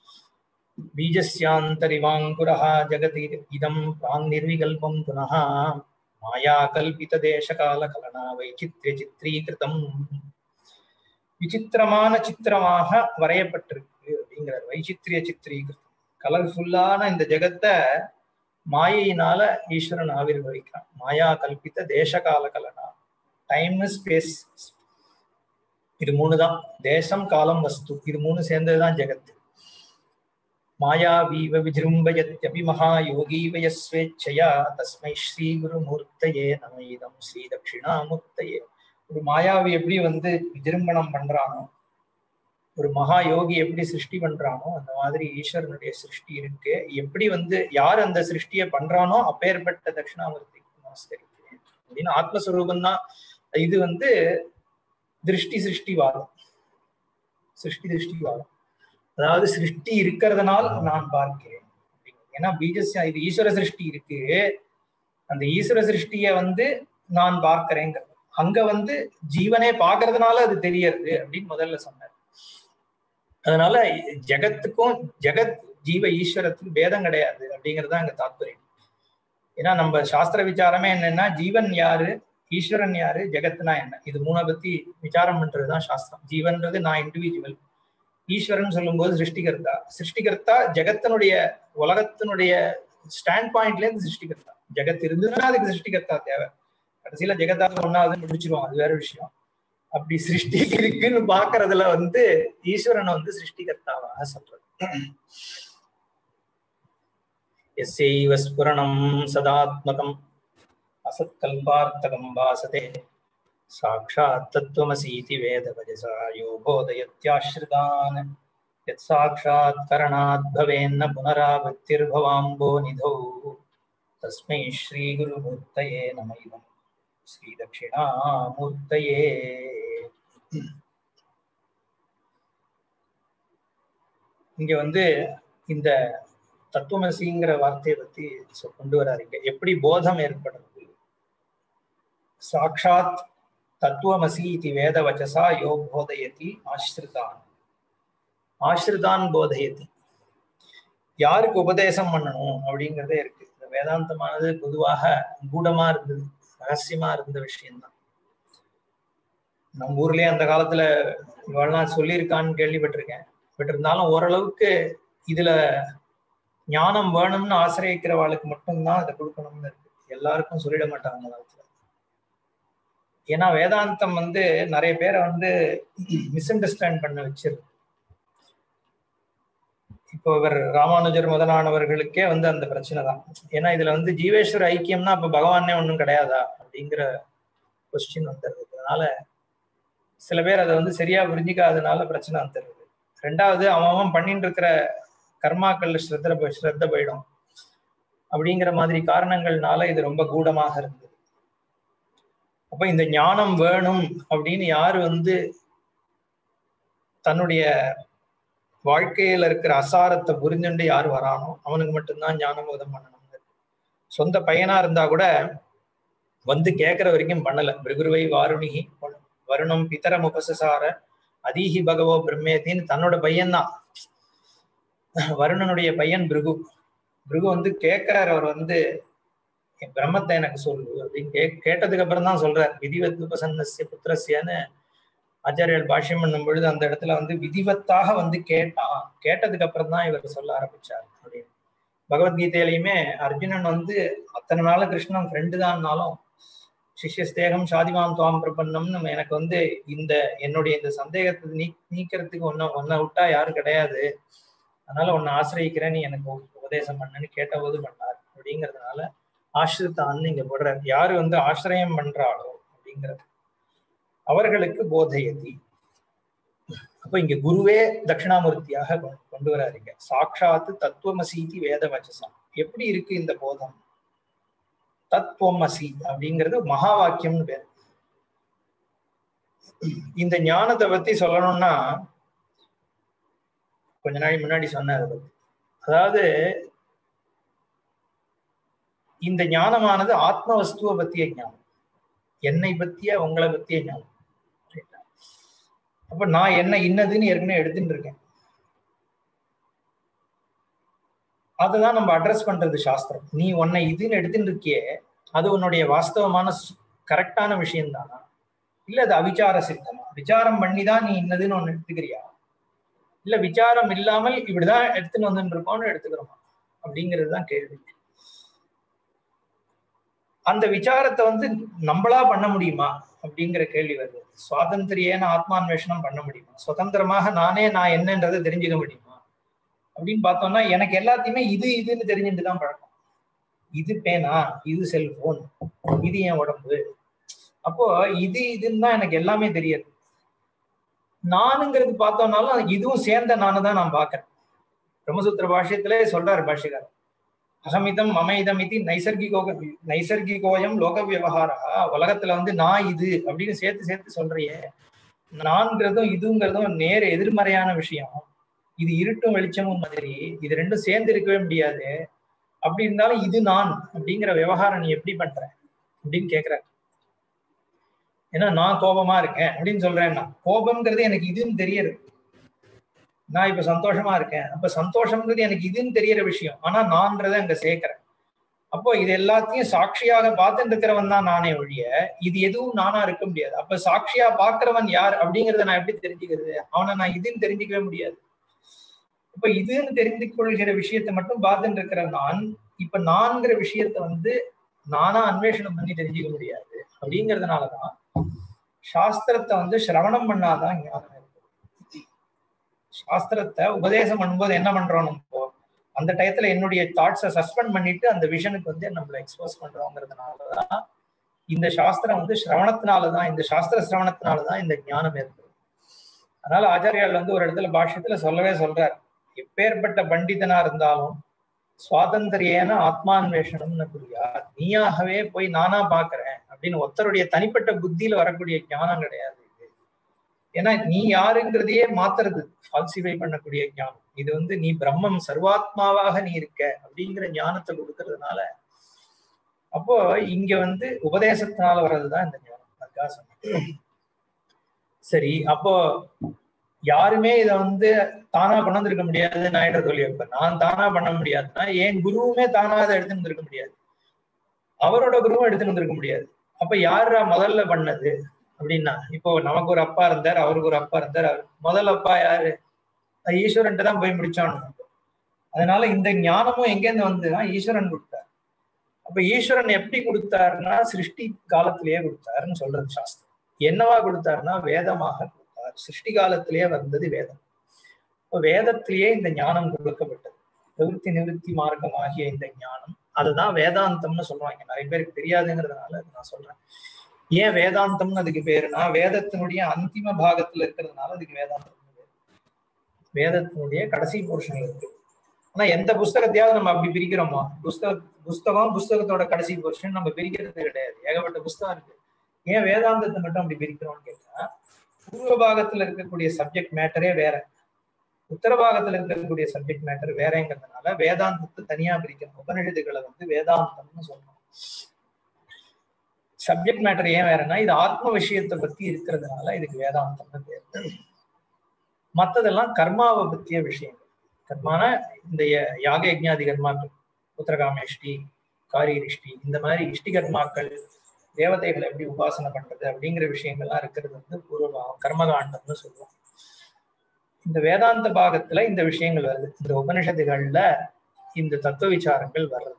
பீஜஸ்யாந்தரிவாங்குரஹா ஜெகதி இதம் பிராங் நிர்விகல்பம் புனः மாயா கல்பித தேசகால கலனா வைச்சித்ய சித்திரீகிருதம் விசித்திரமான சித்திரமாக வரையப்பட்டிருக்கு அப்படிங்கிறார் வைச்சித்திரிய சித்திரீகிருதம் கலர்ஃபுல்லான இந்த ஜெகத்தை மாயையினால ஈஸ்வரன் ஆவிர்வகிக்கிறான் மாயா கல்பித்த தேசகால கலனா டைம் ஸ்பேஸ் இது மூணு தான் தேசம் காலம் வஸ்து இது மூணு சேர்ந்ததுதான் ஜெகத்து மாயாவீவ விஜృంభயத்யபி மகாயோகீவ யஸ்வேச்சயா தஸ்மை ஸ்ரீ குருமூர்த்தயே நம இதம் ஸ்ரீ தட்சிணாமூர்த்தயே ஒரு மாயாவி எப்படி வந்து விஜృంభணம் பண்றானோ ஒரு மகா யோகி எப்படி சிருஷ்டி பண்றானோ அந்த மாதிரி ஈஸ்வரனுடைய சிருஷ்டி இருக்கு எப்படி வந்து யார் அந்த சிருஷ்டியை பண்றானோ அப்பேற்பட்ட தட்சிணாமூர்த்தி நமஸ்கரிக்கிறேன் அப்படின்னு ஆத்மஸ்வரூபம் தான் இது வந்து திருஷ்டி சிருஷ்டிவாதம் சிருஷ்டி திருஷ்டிவாதம் அதாவது சிருஷ்டி இருக்கிறதுனால் நான் பார்க்கிறேன் ஏன்னா பீஜஸ்யா இது ஈஸ்வர சிருஷ்டி இருக்கு அந்த ஈஸ்வர சிருஷ்டிய வந்து நான் பார்க்கிறேங்க அங்க வந்து ஜீவனே பாக்குறதுனால அது தெரியறது அப்படின்னு முதல்ல சொன்னார் அதனால ஜெகத்துக்கும் ஜெகத் ஜீவ ஈஸ்வரத்துக்கும் பேதம் கிடையாது அப்படிங்கறதுதான் அங்க தாத்பரியம் ஏன்னா நம்ம சாஸ்திர விசாரமே என்னன்னா ஜீவன் யாரு ஈஸ்வரன் யாரு ஜெகத்னா என்ன இது மூணை பத்தி விசாரம் பண்றதுதான் சாஸ்திரம் ஜீவன்றது நான் இண்டிவிஜுவல் ஈஸ்வரன் சொல்லும்போது சிருஷ்டிகர்த்தா சிருஷ்டிகர்த்தா ஜெகத்தினுடைய உலகத்தினுடைய ஸ்டாண்ட் பாயிண்ட்ல இருந்து சிருஷ்டிகர்த்தா ஜெகத் இருந்ததுன்னா அதுக்கு சிருஷ்டிகர்த்தா தேவை கடைசியில ஜெகத்தாக ஒன்னாவது முடிச்சிருவோம் அது வேற விஷயம் அப்படி சிருஷ்டி இருக்குன்னு பாக்குறதுல வந்து ஈஸ்வரனை வந்து சிருஷ்டிகர்த்தாவாக சொல்றது எஸ்ஐவ ஸ்புரணம் சதாத்மகம் அசத்கல்பார்த்தகம் வாசதே சாட்சாத் தத்துவமசீதி வேதவஜசா யோ போதயத்யாஸ்ரிதான் யத் சாட்சாத் கரணாத் பவேन्न புனராவృத்திர்பவாம்போ நிதௌ தஸ்மை ஸ்ரீ குருமூர்த்தயே நம இதம் ஸ்ரீ தட்சிணாமூர்த்தயே இங்க வந்து இந்த தத்துவமசிங்கிற வார்த்தையை பத்தி கொண்டு வராருங்க எப்படி போதம் ஏற்படுறது சாட்சாத் தத்துவமசி இது வேத வச்சசா யோ போதயதி ஆஸ்ரிதான் ஆஸ்ரிதான் போதயதி யாருக்கு உபதேசம் பண்ணணும் அப்படிங்கிறதே இருக்கு இந்த வேதாந்தமானது பொதுவாக கூடமா இருந்தது ரகசியமா இருந்த விஷயம்தான் நம்ம ஊர்லயே அந்த காலத்துல இவெல்லாம் சொல்லியிருக்கான்னு கேள்விப்பட்டிருக்கேன் பட் இருந்தாலும் ஓரளவுக்கு இதுல ஞானம் வேணும்னு ஆசிரியக்கிறவாளுக்கு மட்டும்தான் அதை கொடுக்கணும்னு இருக்கு எல்லாருக்கும் சொல்லிட மாட்டாங்க அந்த காலத்துல ஏன்னா வேதாந்தம் வந்து நிறைய பேரை வந்து மிஸ் அண்டர்ஸ்டாண்ட் பண்ண வச்சிருக்கு இப்போ இவர் ராமானுஜர் முதலானவர்களுக்கே வந்து அந்த பிரச்சனை தான் ஏன்னா இதுல வந்து ஜீவேஸ்வர ஐக்கியம்னா அப்ப பகவானே ஒன்றும் கிடையாதா அப்படிங்கிற கொஸ்டின் வந்துடுது அதனால சில பேர் அதை வந்து சரியா புரிஞ்சிக்காதனால பிரச்சனை வந்துடுது ரெண்டாவது அவன் அவன் பண்ணிட்டு இருக்கிற கர்மாக்கள்ல ஸ்ரத்த போய் ஸ்ரத்த போயிடும் அப்படிங்கிற மாதிரி காரணங்கள்னால இது ரொம்ப கூடமாக இருந்தது அப்ப இந்த ஞானம் வேணும் அப்படின்னு யாரு வந்து தன்னுடைய வாழ்க்கையில இருக்கிற அசாரத்தை புரிஞ்சுண்டு யார் வரானோ அவனுக்கு மட்டும்தான் ஞானம் உதம் பண்ணணும் சொந்த பையனா இருந்தா கூட வந்து கேட்கிற வரைக்கும் பண்ணல பிருகுருவை வாருணிகி வருணம் பிதரம் உபசசார அதீஹி பகவோ பிரம்மேத்தின்னு தன்னோட பையன்தான் வருணனுடைய பையன் பிருகு பிருகு வந்து கேட்கிறார் அவர் வந்து பிரம்மத்தை எனக்கு சொல்லு அப்படின்னு கே கேட்டதுக்கு அப்புறம் தான் சொல்றார் விதிவத் உபசன்னசிய புத்திரசியன்னு ஆச்சாரியர் பாஷ்யம் பண்ணும் பொழுது அந்த இடத்துல வந்து விதிவத்தாக வந்து கேட்டான் கேட்டதுக்கு அப்புறம் தான் இவர் சொல்ல ஆரம்பிச்சார் அப்படின்னு பகவத்கீதையிலையுமே அர்ஜுனன் வந்து அத்தனை நாள கிருஷ்ணன் ஃப்ரெண்டு தான்னாலும் சிஷ்யஸ்தேகம் சாதிமாம் துவாம் பிரபன்னம்னு எனக்கு வந்து இந்த என்னுடைய இந்த சந்தேகத்தை நீ நீக்கிறதுக்கு ஒன்ன ஒன்ன விட்டா யாரும் கிடையாது அதனால உன்னை ஆசிரியிக்கிறேன் நீ எனக்கு உபதேசம் பண்ணன்னு கேட்டபோது பண்ணார் அப்படிங்கிறதுனால ஆசிரித்தான்னு இங்க போடுறார் யாரு வந்து ஆசிரியம் பண்றாளோ அப்படிங்கிறது அவர்களுக்கு போதையதி அப்ப இங்க குருவே தட்சிணாமூர்த்தியாக கொண்டு வராருங்க சாட்சாத்து தத்துவமசீதி வேத வச்சசம் எப்படி இருக்கு இந்த போதம் தத்துவமசி அப்படிங்கிறது மகா வாக்கியம்னு பேர் இந்த ஞானத்தை பத்தி சொல்லணும்னா கொஞ்ச நாள் முன்னாடி சொன்ன அதை பத்தி அதாவது இந்த ஞானமானது ஆத்ம வஸ்துவ பத்திய ஞானம் என்னை பத்திய உங்களை பத்திய ஞானம் அப்ப நான் என்ன இன்னதுன்னு ஏற்கனவே எடுத்துட்டு இருக்கேன் அதுதான் நம்ம அட்ரஸ் பண்றது சாஸ்திரம் நீ உன்னை இதுன்னு எடுத்துட்டு இருக்கியே அது உன்னுடைய வாஸ்தவமான கரெக்டான விஷயம் தானா இல்ல அது அவிச்சார சித்தமா விசாரம் பண்ணி தான் நீ இன்னதுன்னு ஒண்ணு எடுத்துக்கிறியா இல்ல விசாரம் இல்லாமல் இப்படிதான் எடுத்துன்னு வந்துட்டு இருக்கோம்னு எடுத்துக்கிறோமா அப்படிங்கிறது தான் கேள்வி அந்த விசாரத்தை வந்து நம்மளா பண்ண முடியுமா அப்படிங்கிற கேள்வி வருது சுவாதந்திரியன ஆத்மான்வேஷனம் பண்ண முடியுமா சுதந்திரமாக நானே நான் என்னன்றதை தெரிஞ்சுக்க முடியுமா அப்படின்னு பார்த்தோம்னா எனக்கு எல்லாத்தையுமே இது இதுன்னு தெரிஞ்சுட்டு தான் பழக்கம் இது பேனா இது செல்போன் இது என் உடம்பு அப்போ இது இதுன்னு தான் எனக்கு எல்லாமே தெரியாது நானுங்கிறது பார்த்தோம்னாலும் இதுவும் சேர்ந்த நானு தான் நான் பார்க்கறேன் பிரம்மசூத்திர பாஷ்யத்திலே சொல்றாரு பாஷ்யக்காரர் அகமிதம் மமயிதம் இது நைசர்கிகோ நைசர்கிகோயம் லோக விவகாரா உலகத்துல வந்து நான் இது அப்படின்னு சேர்த்து சேர்த்து சொல்றியே நான்கிறதும் இதுங்கிறதும் நேர எதிர்மறையான விஷயம் இது இருட்டும் வெளிச்சமும் மாதிரி இது ரெண்டும் சேர்ந்து இருக்கவே முடியாது அப்படி இருந்தாலும் இது நான் அப்படிங்கிற விவகாரம் நீ எப்படி பண்ற அப்படின்னு கேக்குற ஏன்னா நான் கோபமா இருக்கேன் அப்படின்னு சொல்றேன்னா கோபம்ங்கிறது எனக்கு இதுன்னு தெரியறது நான் இப்ப சந்தோஷமா இருக்கேன் அப்ப சந்தோஷம்ங்கிறது எனக்கு இதுன்னு தெரியற விஷயம் ஆனா நான்றதை அங்க சேர்க்கிறேன் அப்போ இது எல்லாத்தையும் சாட்சியாக பார்த்துட்டு இருக்கிறவன் தான் நானே ஒழிய இது எதுவும் நானா இருக்க முடியாது அப்ப சாட்சியா பாக்குறவன் யார் அப்படிங்கறத நான் எப்படி தெரிஞ்சுக்கிறது அவனை நான் இதுன்னு தெரிஞ்சுக்கவே முடியாது இப்ப இதுன்னு தெரிந்து கொள்கிற விஷயத்த மட்டும் பார்த்துட்டு இருக்கிற நான் இப்ப நான்கிற விஷயத்த வந்து நானா அன்வேஷனம் பண்ணி தெரிஞ்சுக்க முடியாது அப்படிங்கிறதுனாலதான் சாஸ்திரத்தை வந்து சிரவணம் பண்ணாதான் ஞானம் சாஸ்திரத்தை உபதேசம் பண்ணும்போது என்ன பண்றோம் நம்ம அந்த டயத்துல என்னுடைய தாட்ஸை சஸ்பெண்ட் பண்ணிட்டு அந்த விஷனுக்கு வந்து நம்மளை எக்ஸ்போஸ் பண்றோங்கிறதுனாலதான் இந்த சாஸ்திரம் வந்து சிரவணத்தினாலதான் இந்த சாஸ்திர சிரவணத்தினாலதான் இந்த ஞானம் ஏற்படும் அதனால ஆச்சாரியால் வந்து ஒரு இடத்துல பாஷ்யத்துல சொல்லவே சொல்றார் எப்பேற்பட்ட பண்டிதனா இருந்தாலும் சுவாதந்திரியன ஆத்மான்வேஷனம்னு புரியா நீயாகவே போய் நானா பாக்குறேன் அப்படின்னு ஒருத்தருடைய தனிப்பட்ட புத்தியில வரக்கூடிய ஞானம் கிடையாது இது ஏன்னா நீ யாருங்கிறதையே மாத்துறது ஃபால்சிஃபை பண்ணக்கூடிய ஞானம் இது வந்து நீ பிரம்மம் சர்வாத்மாவாக நீ இருக்க அப்படிங்கிற ஞானத்தை கொடுக்கறதுனால அப்போ இங்க வந்து உபதேசத்தினால வர்றதுதான் இந்த ஞானம் அதுக்காக சொன்னேன் சரி அப்போ யாருமே இதை வந்து தானா கொண்டு வந்திருக்க முடியாது நான் சொல்லி வைப்பேன் நான் தானா பண்ண முடியாதுன்னா என் குருவுமே தானா அதை எடுத்துட்டு வந்திருக்க முடியாது அவரோட குருவும் எடுத்துட்டு வந்திருக்க முடியாது அப்ப யாரா முதல்ல பண்ணது அப்படின்னா இப்போ நமக்கு ஒரு அப்பா இருந்தார் அவருக்கு ஒரு அப்பா இருந்தார் முதல் அப்பா யாரு ஈஸ்வரன்ட்டு தான் போய் முடிச்சானு அதனால இந்த ஞானமும் எங்கேருந்து வந்ததுன்னா ஈஸ்வரன் கொடுத்தார் அப்ப ஈஸ்வரன் எப்படி கொடுத்தாருன்னா சிருஷ்டி காலத்திலேயே கொடுத்தாருன்னு சொல்றது சாஸ்திரம் என்னவா கொடுத்தாருன்னா வேதமாக கொடுத்தார் சிருஷ்டி காலத்திலேயே வந்தது வேதம் இப்போ வேதத்திலேயே இந்த ஞானம் கொடுக்கப்பட்டது நிவர்த்தி நிவர்த்தி மார்க்கம் ஆகிய இந்த ஞானம் அதுதான் வேதாந்தம்னு சொல்றாங்க நிறைய பேருக்கு தெரியாதுங்கிறதுனால நான் சொல்றேன் ஏன் வேதாந்தம்னு அதுக்கு பேருனா வேதத்தினுடைய அந்திம பாகத்துல இருக்கிறதுனால அதுக்கு வேதாந்தம் வேதத்தினுடைய கடைசி போர்ஷன் இருக்கு ஆனா எந்த புஸ்தகத்தையாவது நம்ம அப்படி பிரிக்கிறோமா புஸ்தக புஸ்தகம் புஸ்தகத்தோட கடைசி போர்ஷன் நம்ம பிரிக்கிறது கிடையாது ஏகப்பட்ட புஸ்தகம் இருக்கு ஏன் வேதாந்தத்தை மட்டும் அப்படி பிரிக்கிறோம்னு கேட்டா பூர்வ பாகத்துல இருக்கக்கூடிய சப்ஜெக்ட் மேட்டரே வேற உத்தர பாகத்துல இருக்கக்கூடிய சப்ஜெக்ட் மேட்டர் வேறங்கிறதுனால வேதாந்தத்தை தனியா பிரிக்கணும் உபநிஷதுகளை வந்து வேதாந்தம்னு சொல்லணும் சப்ஜெக்ட் மேட்டர் ஏன் வேறன்னா இது ஆத்ம விஷயத்தை பத்தி இருக்கிறதுனால இதுக்கு வேதாந்தம்னு பேர் மத்ததெல்லாம் கர்மாவை பற்றிய விஷயங்கள் கர்மான இந்த யாக யஜ்ஞாதி கர்மாக்கள் உத்தரகாமேஷ்டி காரியிஷ்டி இந்த மாதிரி இஷ்டி கர்மாக்கள் தேவதைகளை எப்படி உபாசனை பண்றது அப்படிங்கிற விஷயங்கள்லாம் இருக்கிறது வந்து பூர்வபாகம் கர்மகாண்டம்னு சொல்லுவோம் இந்த வேதாந்த பாகத்துல இந்த விஷயங்கள் வருது இந்த உபனிஷத்துகள்ல இந்த தத்துவ விசாரங்கள் வர்றது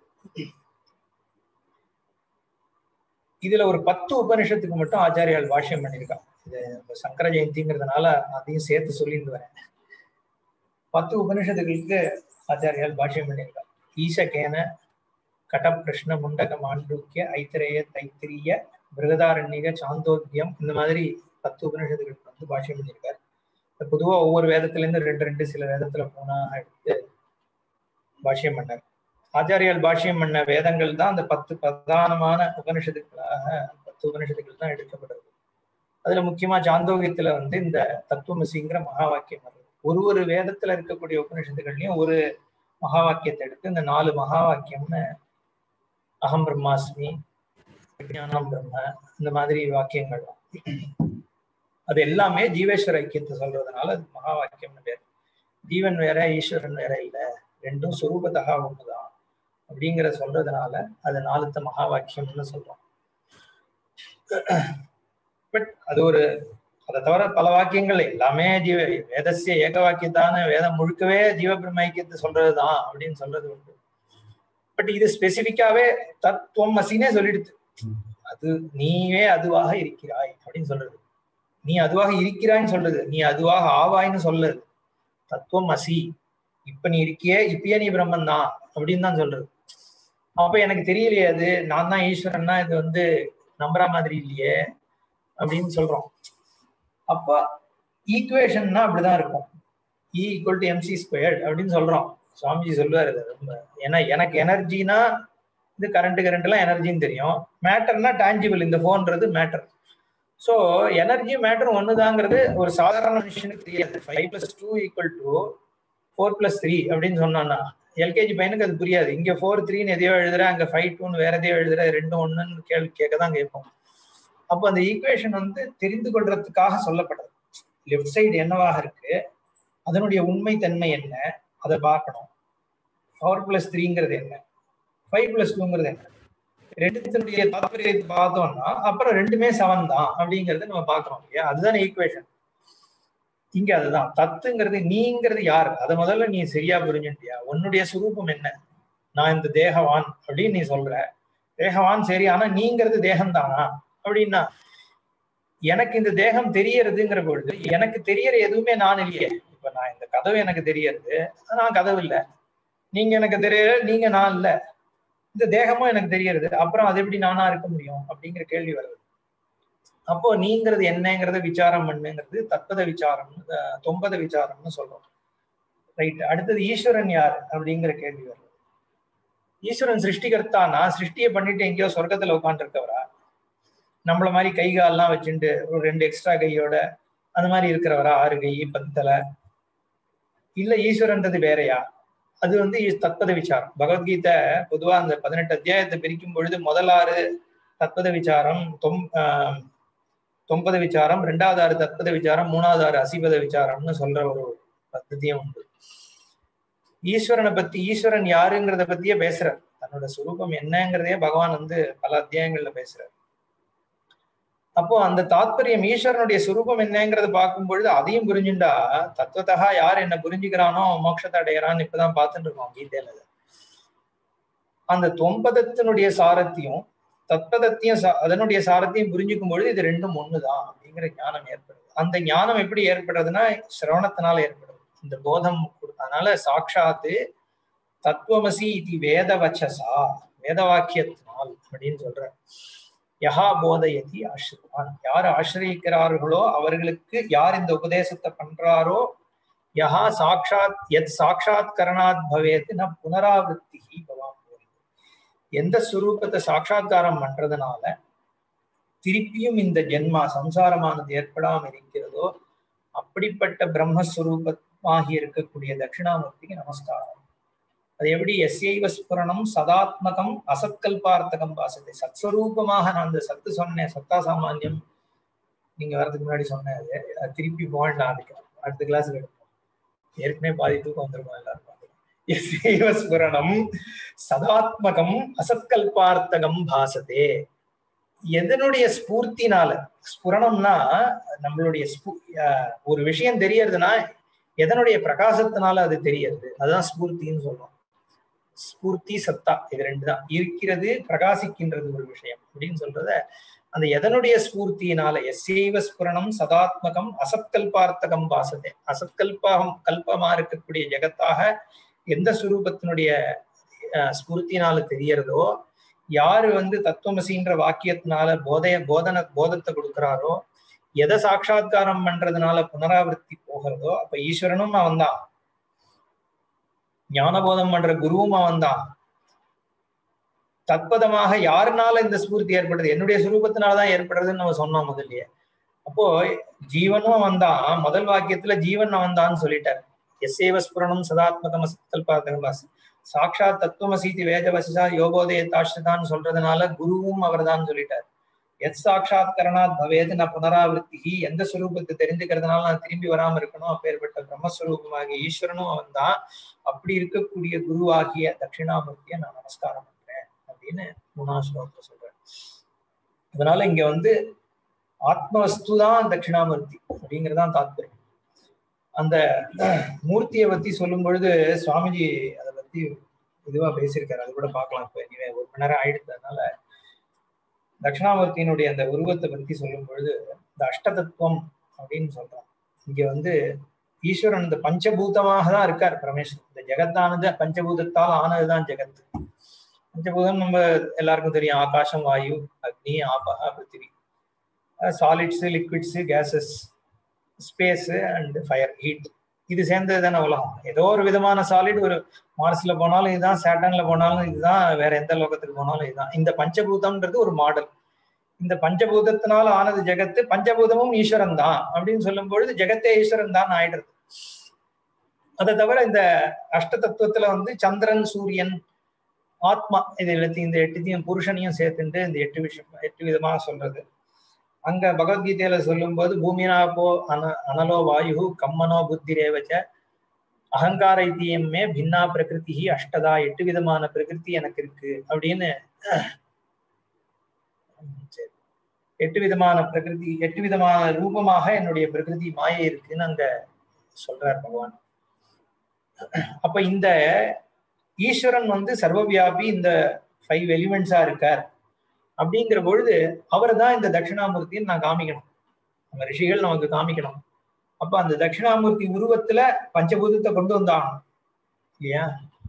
இதுல ஒரு பத்து உபனிஷத்துக்கு மட்டும் ஆச்சாரியால் பாஷ்யம் பண்ணியிருக்கா இது சங்கர ஜெயந்திங்கிறதுனால அதையும் சேர்த்து சொல்லிட்டு வரேன் பத்து உபனிஷத்துகளுக்கு ஆச்சாரியால் பாஷ்யம் பண்ணியிருக்கா ஈசகேன கடப்பிருஷ்ண முண்டக மாண்டூக்கிய ஐத்திரேய தைத்திரிய பிருகதாரண்யக சாந்தோக்கியம் இந்த மாதிரி பத்து உபனிஷத்துகளுக்கு வந்து பாஷ்யம் பண்ணியிருக்காரு பொதுவா ஒவ்வொரு வேதத்துல இருந்து ரெண்டு ரெண்டு சில வேதத்துல போனா எடுத்து பாஷ்யம் பண்ணார் ஆச்சாரியால் பாஷ்யம் பண்ண வேதங்கள் தான் அந்த பத்து பிரதானமான உபனிஷத்துக்களாக பத்து உபனிஷத்துக்கள் தான் எடுக்கப்படுறது அதுல முக்கியமா சாந்தோகியத்துல வந்து இந்த தத்துவமசிங்கிற மகா வாக்கியம் வருது ஒரு ஒரு வேதத்துல இருக்கக்கூடிய உபனிஷத்துகள்லயும் ஒரு மகா வாக்கியத்தை எடுத்து இந்த நாலு மகா வாக்கியம்னு அகம் பிரம்மாஸ்மி விஜயானம் பிரம்ம இந்த மாதிரி வாக்கியங்கள் அது எல்லாமே ஜீவேஸ்வர ஐக்கியத்தை சொல்றதுனால அது மகா வாக்கியம்னு பேர் ஜீவன் வேற ஈஸ்வரன் வேற இல்லை ரெண்டும் சுரூபத்தகா ஒண்ணுதான் அப்படிங்கிற சொல்றதுனால அது நாலுத்த மகா வாக்கியம்னு சொல்றோம் பட் அது ஒரு அதை தவிர பல வாக்கியங்கள் எல்லாமே ஜீவ வேதசிய ஏக வாக்கியத்தான வேதம் முழுக்கவே ஜீவ பிரம்ம ஐக்கியத்தை சொல்றதுதான் அப்படின்னு சொல்றது உண்டு பட் இது ஸ்பெசிபிக்காவே தத்துவம் அசினே சொல்லிடுது அது நீவே அதுவாக இருக்கிறாய் அப்படின்னு சொல்றது நீ அதுவாக இருக்கிறாய்ன்னு சொல்லுது நீ அதுவாக ஆவாய்ன்னு சொல்லுது தத்துவம் அசி இப்ப நீ இருக்கியே இப்பயே நீ பிரம்மன் தான் அப்படின்னு தான் சொல்றது அப்ப எனக்கு தெரியலையே அது நான் தான் ஈஸ்வரன்னா இது வந்து நம்புற மாதிரி இல்லையே அப்படின்னு சொல்றோம் அப்ப ஈக்குவேஷன்னா அப்படிதான் இருக்கும் E equal to MC squared அப்படின்னு சொல்றோம் சுவாமிஜி சொல்லுவாரு ரொம்ப ஏன்னா எனக்கு எனர்ஜினா இது கரண்ட் கரண்ட் எல்லாம் எனர்ஜின்னு தெரியும் மேட்டர்னா டான்ஜிபிள் இந்த போன்றது மேட்டர் ஸோ எனர்ஜி மேட்டர் ஒண்ணுதாங்கிறது ஒரு சாதாரண மனுஷனுக்கு தெரியாது five plus two equal to four plus three அப்படின்னு சொன்னான்னா எல்கேஜி பையனுக்கு அது புரியாது இங்க ஃபோர் த்ரீன்னு எதையோ எழுதுற அங்க ஃபைவ் டூன்னு வேற எதையோ எழுதுற ரெண்டும் ஒண்ணுன்னு கேள்வி கேட்க தான் கேட்போம் அப்போ அந்த ஈக்குவேஷன் வந்து தெரிந்து கொள்றதுக்காக சொல்லப்படுறது லெஃப்ட் சைடு என்னவாக இருக்கு அதனுடைய உண்மை தன்மை என்ன அதை பார்க்கணும் ஃபோர் பிளஸ் த்ரீங்கிறது என்ன ஃபைவ் பிளஸ் டூங்கிறது என்ன ரெண்டுத்தினுடைய தாற்பயத்தை பார்த்தோம்னா அப்புறம் ரெண்டுமே செவன் தான் அப்படிங்கறத நம்ம பாக்குறோம் இல்லையா அதுதான் ஈக்குவேஷன் இங்க அதுதான் தத்துங்கிறது நீங்கிறது யாரு அதை முதல்ல நீ சரியா புரிஞ்சுட்டியா உன்னுடைய சுரூபம் என்ன நான் இந்த தேகவான் அப்படின்னு நீ சொல்ற தேகவான் சரி ஆனா நீங்கிறது தேகம் தானா அப்படின்னா எனக்கு இந்த தேகம் தெரியறதுங்கிற பொழுது எனக்கு தெரியற எதுவுமே நான் இல்லையே இப்ப நான் இந்த கதவு எனக்கு தெரியறது நான் கதவு இல்லை நீங்க எனக்கு தெரியல நீங்க நான் இல்ல இந்த தேகமும் எனக்கு தெரியறது அப்புறம் அது எப்படி நானா இருக்க முடியும் அப்படிங்கிற கேள்வி வருது அப்போ நீங்கிறது என்னங்கிறத விசாரம் பண்ணுங்கிறது தத்பத விசாரம் தொம்பத விசாரம்னு சொல்றோம் ரைட் அடுத்தது ஈஸ்வரன் யார் அப்படிங்கிற கேள்வி வருது ஈஸ்வரன் சிருஷ்டிகர்த்தானா சிருஷ்டியை பண்ணிட்டு எங்கேயோ சொர்க்கத்துல உட்காந்துருக்கவரா நம்மள மாதிரி கை கால்லாம் வச்சுட்டு ஒரு ரெண்டு எக்ஸ்ட்ரா கையோட அந்த மாதிரி இருக்கிறவரா ஆறு கை பத்தலை இல்ல ஈஸ்வரன்றது வேறையா அது வந்து தத்பத விசாரம் பகவத்கீதை பொதுவா அந்த பதினெட்டு அத்தியாயத்தை பிரிக்கும் பொழுது முதலாறு தத்பத விசாரம் தொம் தொம்பத விசாரம் ரெண்டாவது ஆறு தத்பத விசாரம் மூணாவது ஆறு அசிபத விசாரம்னு சொல்ற ஒரு பద్ధதியும் உண்டு ஈஸ்வரனை பத்தி ஈஸ்வரன் யாருங்கிறத பத்தியே பேசுறார் தன்னோட சுரூபம் என்னங்கிறதையே பகவான் வந்து பல அத்தியாயங்கள்ல பேசுறார் அப்போ அந்த தாத்பரியம் ஈஸ்வரனுடைய சுரூபம் என்னங்கிறத பார்க்கும் பொழுது அதையும் புரிஞ்சுண்டா தத்துவத்தகா யார் என்ன புரிஞ்சுக்கிறானோ மோட்சத்தை அடையிறான்னு இப்பதான் பார்த்துட்டு இருக்கோம் கீதையில அந்த தொம்பதத்தினுடைய சாரத்தையும் தத்பதத்தையும் அதனுடைய சாரத்தையும் புரிஞ்சுக்கும் பொழுது இது ரெண்டும் ஒண்ணுதான் அப்படிங்கிற ஞானம் ஏற்படுது அந்த ஞானம் எப்படி ஏற்படுறதுன்னா சிரவணத்தினால ஏற்படுது இந்த போதம் அதனால சாட்சாத்து தத்துவமசி இது வேத வச்சசா வேத வாக்கியத்தினால் அப்படின்னு சொல்ற யஹா போதயதி ஆசிரியான் யார் ஆசிரியிக்கிறார்களோ அவர்களுக்கு யார் இந்த உபதேசத்தை பண்றாரோ யஹா சாட்சாத் எத் சாட்சாத் கரணாத் பவேத் ந புனராவருத்தி பவான் எந்த சுரூபத்தை சாட்சாத்காரம் பண்றதுனால திருப்பியும் இந்த ஜென்மா சம்சாரமானது ஏற்படாமல் இருக்கிறதோ அப்படிப்பட்ட பிரம்மஸ்வரூபமாகி இருக்கக்கூடிய தட்சிணாமூர்த்திக்கு நமஸ்காரம் அது எப்படி எஸ்ஐவ ஸ்புரணம் சதாத்மகம் அசத்கல்பார்த்தகம் பாசத்தை சத்ஸ்வரூபமாக நான் அந்த சத்து சொன்னேன் சத்தா சாமானியம் நீங்க வர்றதுக்கு முன்னாடி சொன்னேன் அது அது திருப்பி போகணும் ஆரம்பிக்கலாம் அடுத்த கிளாஸ் எடுப்போம் ஏற்கனவே பாதி தூக்கம் வந்துருமா எல்லாரும் எஸ்ஐவ ஸ்புரணம் சதாத்மகம் அசத்கல்பார்த்தகம் பாசத்தே எதனுடைய ஸ்பூர்த்தினால ஸ்புரணம்னா நம்மளுடைய ஒரு விஷயம் தெரியறதுன்னா எதனுடைய பிரகாசத்தினால அது தெரியறது அதுதான் ஸ்பூர்த்தின்னு சொல்றோம் ஸ்பூர்த்தி சத்தா இது ரெண்டு தான் இருக்கிறது பிரகாசிக்கின்றது ஒரு விஷயம் அப்படின்னு சொல்றத அந்த எதனுடைய ஸ்பூர்த்தியினால எஸ்ஐவ ஸ்புரணம் சதாத்மகம் அசத்கல்பார்த்தகம் பாசதே அசத்கல்பாகம் கல்பமா இருக்கக்கூடிய ஜெகத்தாக எந்த சுரூபத்தினுடைய ஸ்பூர்த்தினால தெரியறதோ யாரு வந்து தத்துவமசின்ற வாக்கியத்தினால போதைய போதன போதத்தை கொடுக்கிறாரோ எதை சாட்சா்காரம் பண்றதுனால புனராவர்த்தி போகிறதோ அப்ப ஈஸ்வரனும் அவன் தான் ஞானபோதம் பண்ற குருவும் அவன் தான் தத்பதமாக யாருனால இந்த ஸ்பூர்த்தி ஏற்படுது என்னுடைய சுரூபத்தினாலதான் ஏற்படுறதுன்னு நம்ம சொன்னோம் முதல்லயே அப்போ ஜீவனும் அவன் தான் முதல் வாக்கியத்துல ஜீவன் அவன் தான் சொல்லிட்டார் எஸ்ஏவ ஸ்புரணம் சதாத்மகம் அசத்கல்பாதகமாசி சாட்சாத் தத்துவமசீதி வேதவசிசா யோகோதய தாஷ்டான்னு சொல்றதுனால குருவும் அவர் தான் சொல்லிட்டார் எத் சாட்சாத்கரணாத் பவேது நான் புனராவர்த்தி எந்த சுரூபத்தை தெரிஞ்சுக்கிறதுனால நான் திரும்பி வராம இருக்கணும் அப்பேற்பட்ட பிரம்மஸ்வரூபமாகிய ஈஸ்வரனும் அவன் தான் அப்படி இருக்கக்கூடிய குருவாகிய தட்சிணாமூர்த்தியை நான் நமஸ்காரம் பண்றேன் அப்படின்னு மூணாம் ஸ்லோகத்துல சொல்றேன் அதனால இங்க வந்து ஆத்மவஸ்து தான் தட்சிணாமூர்த்தி அப்படிங்கறதான் தாத்பரியம் அந்த மூர்த்தியை பத்தி சொல்லும் பொழுது சுவாமிஜி அதை பத்தி இதுவா பேசியிருக்காரு அது கூட பார்க்கலாம் இப்ப இனிமே ஒரு மணி நேரம் ஆயிடுச்சு அதனால தட்சிணாமூர்த்தியினுடைய அந்த உருவத்தை பத்தி சொல்லும் பொழுது இந்த அஷ்டதத்துவம் அப்படின்னு சொல்றோம் இங்க வந்து ஈஸ்வரன் இந்த பஞ்சபூதமாக தான் இருக்கார் பரமேஸ்வரன் இந்த ஜெகத்தானது பஞ்சபூதத்தால் ஆனதுதான் ஜெகத் பஞ்சபூதம் நம்ம எல்லாருக்கும் தெரியும் ஆகாசம் வாயு அக்னி ஆபா பிருத்திவி solids liquids gases space and fire heat இது சேர்ந்தது தானே உலகம் ஏதோ ஒரு விதமான சாலிட் ஒரு மார்ஸ்ல போனாலும் இதுதான் சேட்டன்ல போனாலும் இதுதான் வேற எந்த லோகத்துக்கு போனாலும் இதுதான் இந்த பஞ்சபூதம்ன்றது ஒரு மாடல் இந்த பஞ்சபூதத்தினால ஆனது ஜெகத்து பஞ்சபூதமும் ஈஸ்வரன் தான் அப்படின்னு சொல்லும் பொழுது ஜெகத்தே ஈஸ்வரன் தான் ஆயிடுறது அதை தவிர இந்த அஷ்ட தத்துவத்துல வந்து சந்திரன் சூரியன் ஆத்மா இது எல்லாத்தையும் இந்த எட்டுத்தையும் புருஷனையும் சேர்த்துட்டு இந்த எட்டு விஷயம் எட்டு விதமாக சொல்றது அங்க பகவத்கீதையில சொல்லும் போது பூமினாபோ அன அனலோ வாயு கம்மனோ புத்தி ரேவச்ச அகங்கார இத்தியமே பின்னா பிரகிருதி அஷ்டதா எட்டு விதமான பிரகிருதி எனக்கு இருக்கு அப்படின்னு எட்டு விதமான பிரகிருதி எட்டு விதமான ரூபமாக என்னுடைய பிரகிருதி மாயை இருக்குன்னு அங்க சொல்றார் பகவான் அப்ப இந்த ஈஸ்வரன் வந்து சர்வவியாபி இந்த ஃபைவ் எலிமெண்ட்ஸா இருக்கார் அப்படிங்கிற பொழுது அவர் தான் இந்த தட்சிணாமூர்த்தின்னு நான் காமிக்கணும் நம்ம ரிஷிகள் நமக்கு காமிக்கணும் அப்ப அந்த தட்சிணாமூர்த்தி உருவத்துல பஞ்சபூதத்தை கொண்டு வந்தாகணும் இல்லையா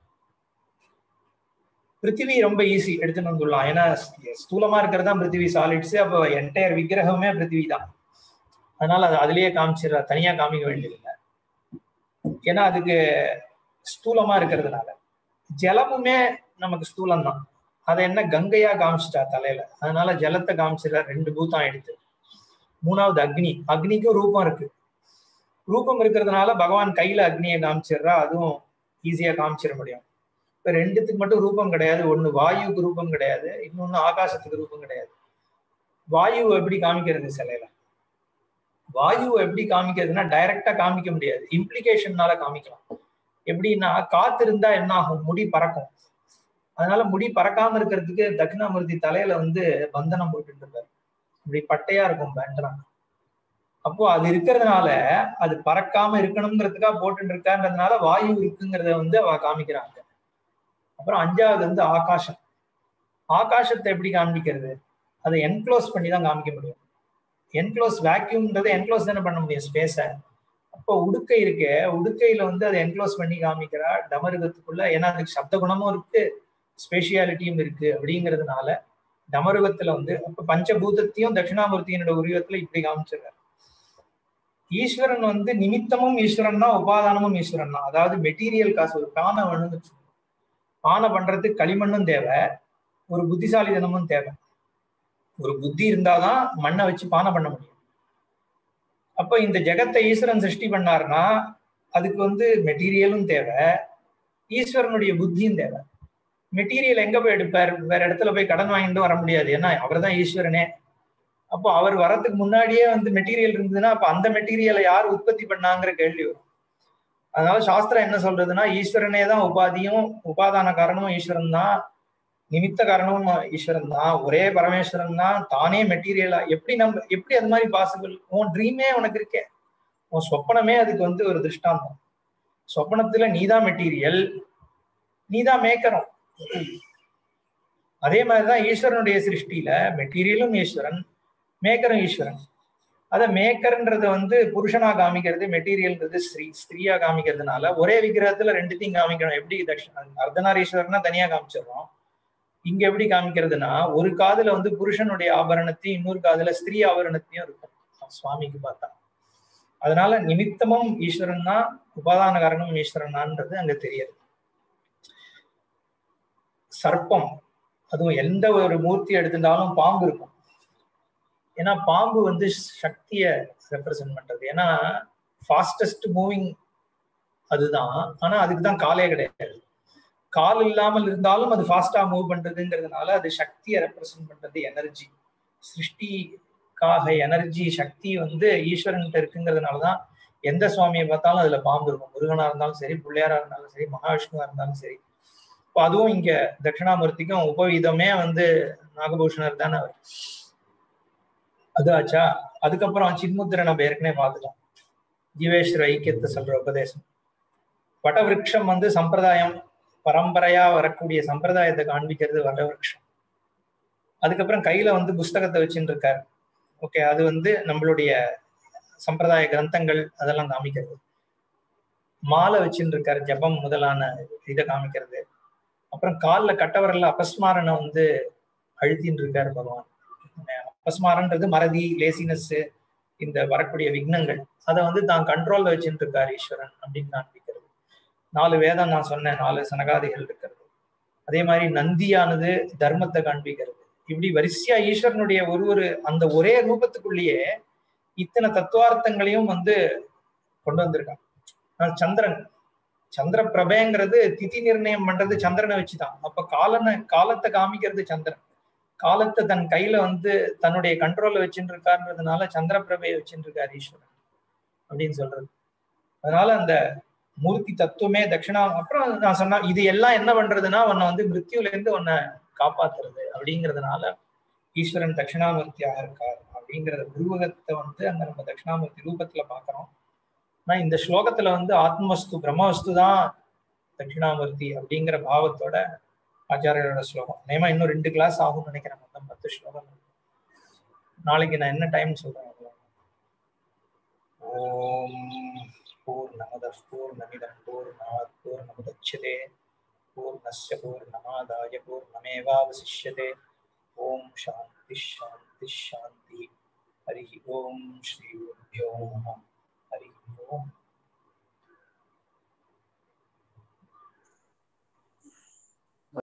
பிருத்திவி ரொம்ப ஈஸி எடுத்துன்னு வந்துடலாம் ஏன்னா ஸ்தூலமா இருக்கிறது தான் பிருத்திவி சாலிட்ஸ் அப்போ என்டையர் விக்கிரகமே பிருத்திவி தான் அதனால அது அதுலயே காமிச்சிடற தனியா காமிக்க வேண்டியதில்லை ஏன்னா அதுக்கு ஸ்தூலமா இருக்கிறதுனால ஜலமுமே நமக்கு ஸ்தூலம் தான் அதை என்ன கங்கையா காமிச்சிட்டா தலையில அதனால ஜலத்தை காமிச்சிடற ரெண்டு பூத்தம் ஆயிடுச்சு மூணாவது அக்னி அக்னிக்கும் ரூபம் இருக்கு ரூபம் இருக்கிறதுனால பகவான் கையில அக்னியை காமிச்சிடுறா அதுவும் ஈஸியா காமிச்சிட முடியும் இப்ப ரெண்டுத்துக்கு மட்டும் ரூபம் கிடையாது ஒண்ணு வாயுக்கு ரூபம் கிடையாது இன்னொன்னு ஆகாசத்துக்கு ரூபம் கிடையாது வாயு எப்படி காமிக்கிறது சிலையில வாயு எப்படி காமிக்கிறதுனா டைரக்டா காமிக்க முடியாது இம்ப்ளிகேஷன்னால காமிக்கலாம் எப்படின்னா காத்து இருந்தா என்ன ஆகும் முடி பறக்கும் அதனால முடி பறக்காம இருக்கிறதுக்கு தட்சிணாமூர்த்தி தலையில வந்து பந்தனம் போட்டுட்டு இருப்பாரு இப்படி பட்டையா இருக்கும் பேண்டராங்க அப்போ அது இருக்கிறதுனால அது பறக்காம இருக்கணுங்கிறதுக்காக போட்டு இருக்கான்றதுனால வாயு இருக்குங்கிறத வந்து அவ காமிக்கிறாங்க அப்புறம் அஞ்சாவது வந்து ஆகாசம் ஆகாசத்தை எப்படி காமிக்கிறது அதை என்க்ளோஸ் பண்ணி தான் காமிக்க முடியும் என்க்ளோஸ் வேக்யூம்ன்றதை என்க்ளோஸ் தானே பண்ண முடியும் ஸ்பேஸை அப்போ உடுக்கை இருக்கு உடுக்கையில வந்து அதை என்க்ளோஸ் பண்ணி காமிக்கிறா டமருகத்துக்குள்ள ஏன்னா அதுக்கு சப்த குணமும் இருக்கு ஸ்பெஷியாலிட்டியும் இருக்கு அப்படிங்கிறதுனால டமருகத்துல வந்து அப்ப பஞ்சபூதத்தையும் தட்சிணாமூர்த்தியினோட உருவத்துல இப்படி காமிச்சிருக்காரு ஈஸ்வரன் வந்து நிமித்தமும் ஈஸ்வரன் தான் உபாதானமும் ஈஸ்வரன் தான் அதாவது மெட்டீரியல் காசு ஒரு பானை வேணும்னு பானை பண்றதுக்கு களிமண்ணும் தேவை ஒரு புத்திசாலித்தனமும் தேவை ஒரு புத்தி இருந்தாதான் மண்ணை வச்சு பானை பண்ண முடியும் அப்ப இந்த ஜெகத்தை ஈஸ்வரன் சிருஷ்டி பண்ணாருன்னா அதுக்கு வந்து மெட்டீரியலும் தேவை ஈஸ்வரனுடைய புத்தியும் தேவை மெட்டீரியல் எங்க போய் எடுப்பார் வேற இடத்துல போய் கடன் வாங்கிட்டு வர முடியாது ஏன்னா அவர் தான் ஈஸ்வரனே அப்போ அவர் வரதுக்கு முன்னாடியே வந்து மெட்டீரியல் இருந்ததுன்னா அப்ப அந்த மெட்டீரியலை யார் உற்பத்தி பண்ணாங்கிற கேள்வி வரும் அதனால சாஸ்திரம் என்ன சொல்றதுன்னா ஈஸ்வரனே தான் உபாதியும் உபாதான காரணமும் ஈஸ்வரன் தான் நிமித்த காரணமும் ஈஸ்வரன் தான் ஒரே பரமேஸ்வரன் தான் தானே மெட்டீரியலா எப்படி நம்ம எப்படி அது மாதிரி பாசிபிள் உன் ட்ரீமே உனக்கு இருக்கே உன் சொப்பனமே அதுக்கு வந்து ஒரு திருஷ்டாந்தம் சொப்பனத்துல நீதான் மெட்டீரியல் நீதான் மேக்கரும் அதே மாதிரிதான் ஈஸ்வரனுடைய சிருஷ்டியில மெட்டீரியலும் ஈஸ்வரன் மேக்கரும் ஈஸ்வரன் அத மேக்கர்ன்றத வந்து புருஷனா காமிக்கிறது மெட்டீரியல்ன்றது ஸ்ரீ ஸ்திரீயா காமிக்கிறதுனால ஒரே விக்கிரகத்துல ரெண்டுத்தையும் காமிக்கணும் எப்படி தட்சிண அர்த்தநாரீஸ்வரனா தனியா காமிச்சிடுறோம் இங்க எப்படி காமிக்கிறதுனா ஒரு காதுல வந்து புருஷனுடைய ஆபரணத்தையும் இன்னொரு காதுல ஸ்திரீ ஆபரணத்தையும் இருக்கும் சுவாமிக்கு பார்த்தா அதனால நிமித்தமும் ஈஸ்வரன் தான் உபாதான காரணமும் ஈஸ்வரனான்றது அங்க தெரியாது சர்ப்பம் அதுவும் எந்த ஒரு மூர்த்தி எடுத்திருந்தாலும் பாம்பு இருக்கும் ஏன்னா பாம்பு வந்து சக்திய ரெப்ரசென்ட் பண்றது ஏன்னா ஃபாஸ்டஸ்ட் மூவிங் அதுதான் ஆனா அதுக்கு தான் காலே கிடையாது கால் இல்லாமல் இருந்தாலும் அது ஃபாஸ்டா மூவ் பண்றதுங்கிறதுனால அது சக்தியை ரெப்ரசென்ட் பண்றது எனர்ஜி சிருஷ்டிக்காக எனர்ஜி சக்தி வந்து ஈஸ்வரன்கிட்ட இருக்குங்கிறதுனாலதான் எந்த சுவாமியை பார்த்தாலும் அதுல பாம்பு இருக்கும் முருகனா இருந்தாலும் சரி பிள்ளையாரா இருந்தாலும் சரி மகாவிஷ்ணுவா இருந்தாலும் சரி இப்போ அதுவும் இங்க தட்சிணாமூர்த்திக்கும் உபவீதமே வந்து நாகபூஷணர் தானே அவர் அது ஆச்சா அதுக்கப்புறம் சின்முத்திரை நம்ம ஏற்கனவே பார்த்துட்டோம் ஜீவேஸ்வர ஐக்கியத்தை சொல்ற உபதேசம் வடவிருட்சம் வந்து சம்பிரதாயம் பரம்பரையா வரக்கூடிய சம்பிரதாயத்தை காண்பிக்கிறது வடவிருட்சம் அதுக்கப்புறம் கையில வந்து புஸ்தகத்தை வச்சுட்டு இருக்காரு ஓகே அது வந்து நம்மளுடைய சம்பிரதாய கிரந்தங்கள் அதெல்லாம் காமிக்கிறது மாலை வச்சுட்டு இருக்காரு ஜபம் முதலான இதை காமிக்கிறது அப்புறம் காலில் கட்டவரில் அபஸ்மாரனை வந்து அழுத்தின்னு இருக்காரு பகவான் அபஸ்மாரன்றது மறதி லேசினஸ் இந்த வரக்கூடிய விக்னங்கள் அதை வந்து தான் கண்ட்ரோல்ல வச்சுட்டு இருக்காரு ஈஸ்வரன் அப்படின்னு காண்பிக்கிறது நாலு வேதம் நான் சொன்னேன் நாலு சனகாதிகள் இருக்கிறது அதே மாதிரி நந்தியானது தர்மத்தை காண்பிக்கிறது இப்படி வரிசையா ஈஸ்வரனுடைய ஒரு ஒரு அந்த ஒரே ரூபத்துக்குள்ளேயே இத்தனை தத்துவார்த்தங்களையும் வந்து கொண்டு வந்திருக்கான் சந்திரன் சந்திர பிரபேங்கிறது திதி நிர்ணயம் பண்றது சந்திரனை வச்சுதான் அப்ப காலனை காலத்தை காமிக்கிறது சந்திரன் காலத்தை தன் கையில வந்து தன்னுடைய கண்ட்ரோல்ல வச்சுட்டு இருக்காருன்றதுனால சந்திர பிரபையை வச்சுட்டு இருக்காரு ஈஸ்வரன் அப்படின்னு சொல்றது அதனால அந்த மூர்த்தி தத்துவமே தட்சிணா அப்புறம் நான் சொன்னா இது எல்லாம் என்ன பண்றதுன்னா உன்னை வந்து மிருத்யுல இருந்து உன்னை காப்பாத்துறது அப்படிங்கிறதுனால ஈஸ்வரன் தட்சிணாமூர்த்தியாக இருக்கார் அப்படிங்கிறத உருவகத்தை வந்து அங்க நம்ம தட்சிணாமூர்த்தி ரூபத்துல பாக்குறோம் ஆனா இந்த ஸ்லோகத்துல வந்து ஆத்மவஸ்து பிரம்மவஸ்து தான் தட்சிணாமூர்த்தி அப்படிங்கிற பாவத்தோட ஆச்சாரியோட ஸ்லோகம் நேமா இன்னும் ரெண்டு கிளாஸ் ஆகும்னு நினைக்கிறேன் மொத்தம் பத்து ஸ்லோகம் நாளைக்கு நான் என்ன டைம் சொல்றேன் ஓம் பூர்ணமத பூர்ணமிதம் பூர்ணாத் பூர்ணமுதட்சதே பூர்ணஸ்ய பூர்ணமாதாய பூர்ணமேவாவசிஷ்யதே ஓம் சாந்தி சாந்தி சாந்தி ஹரி ஓம் ஸ்ரீ குருभ्यो நமः ஹரி ஓம்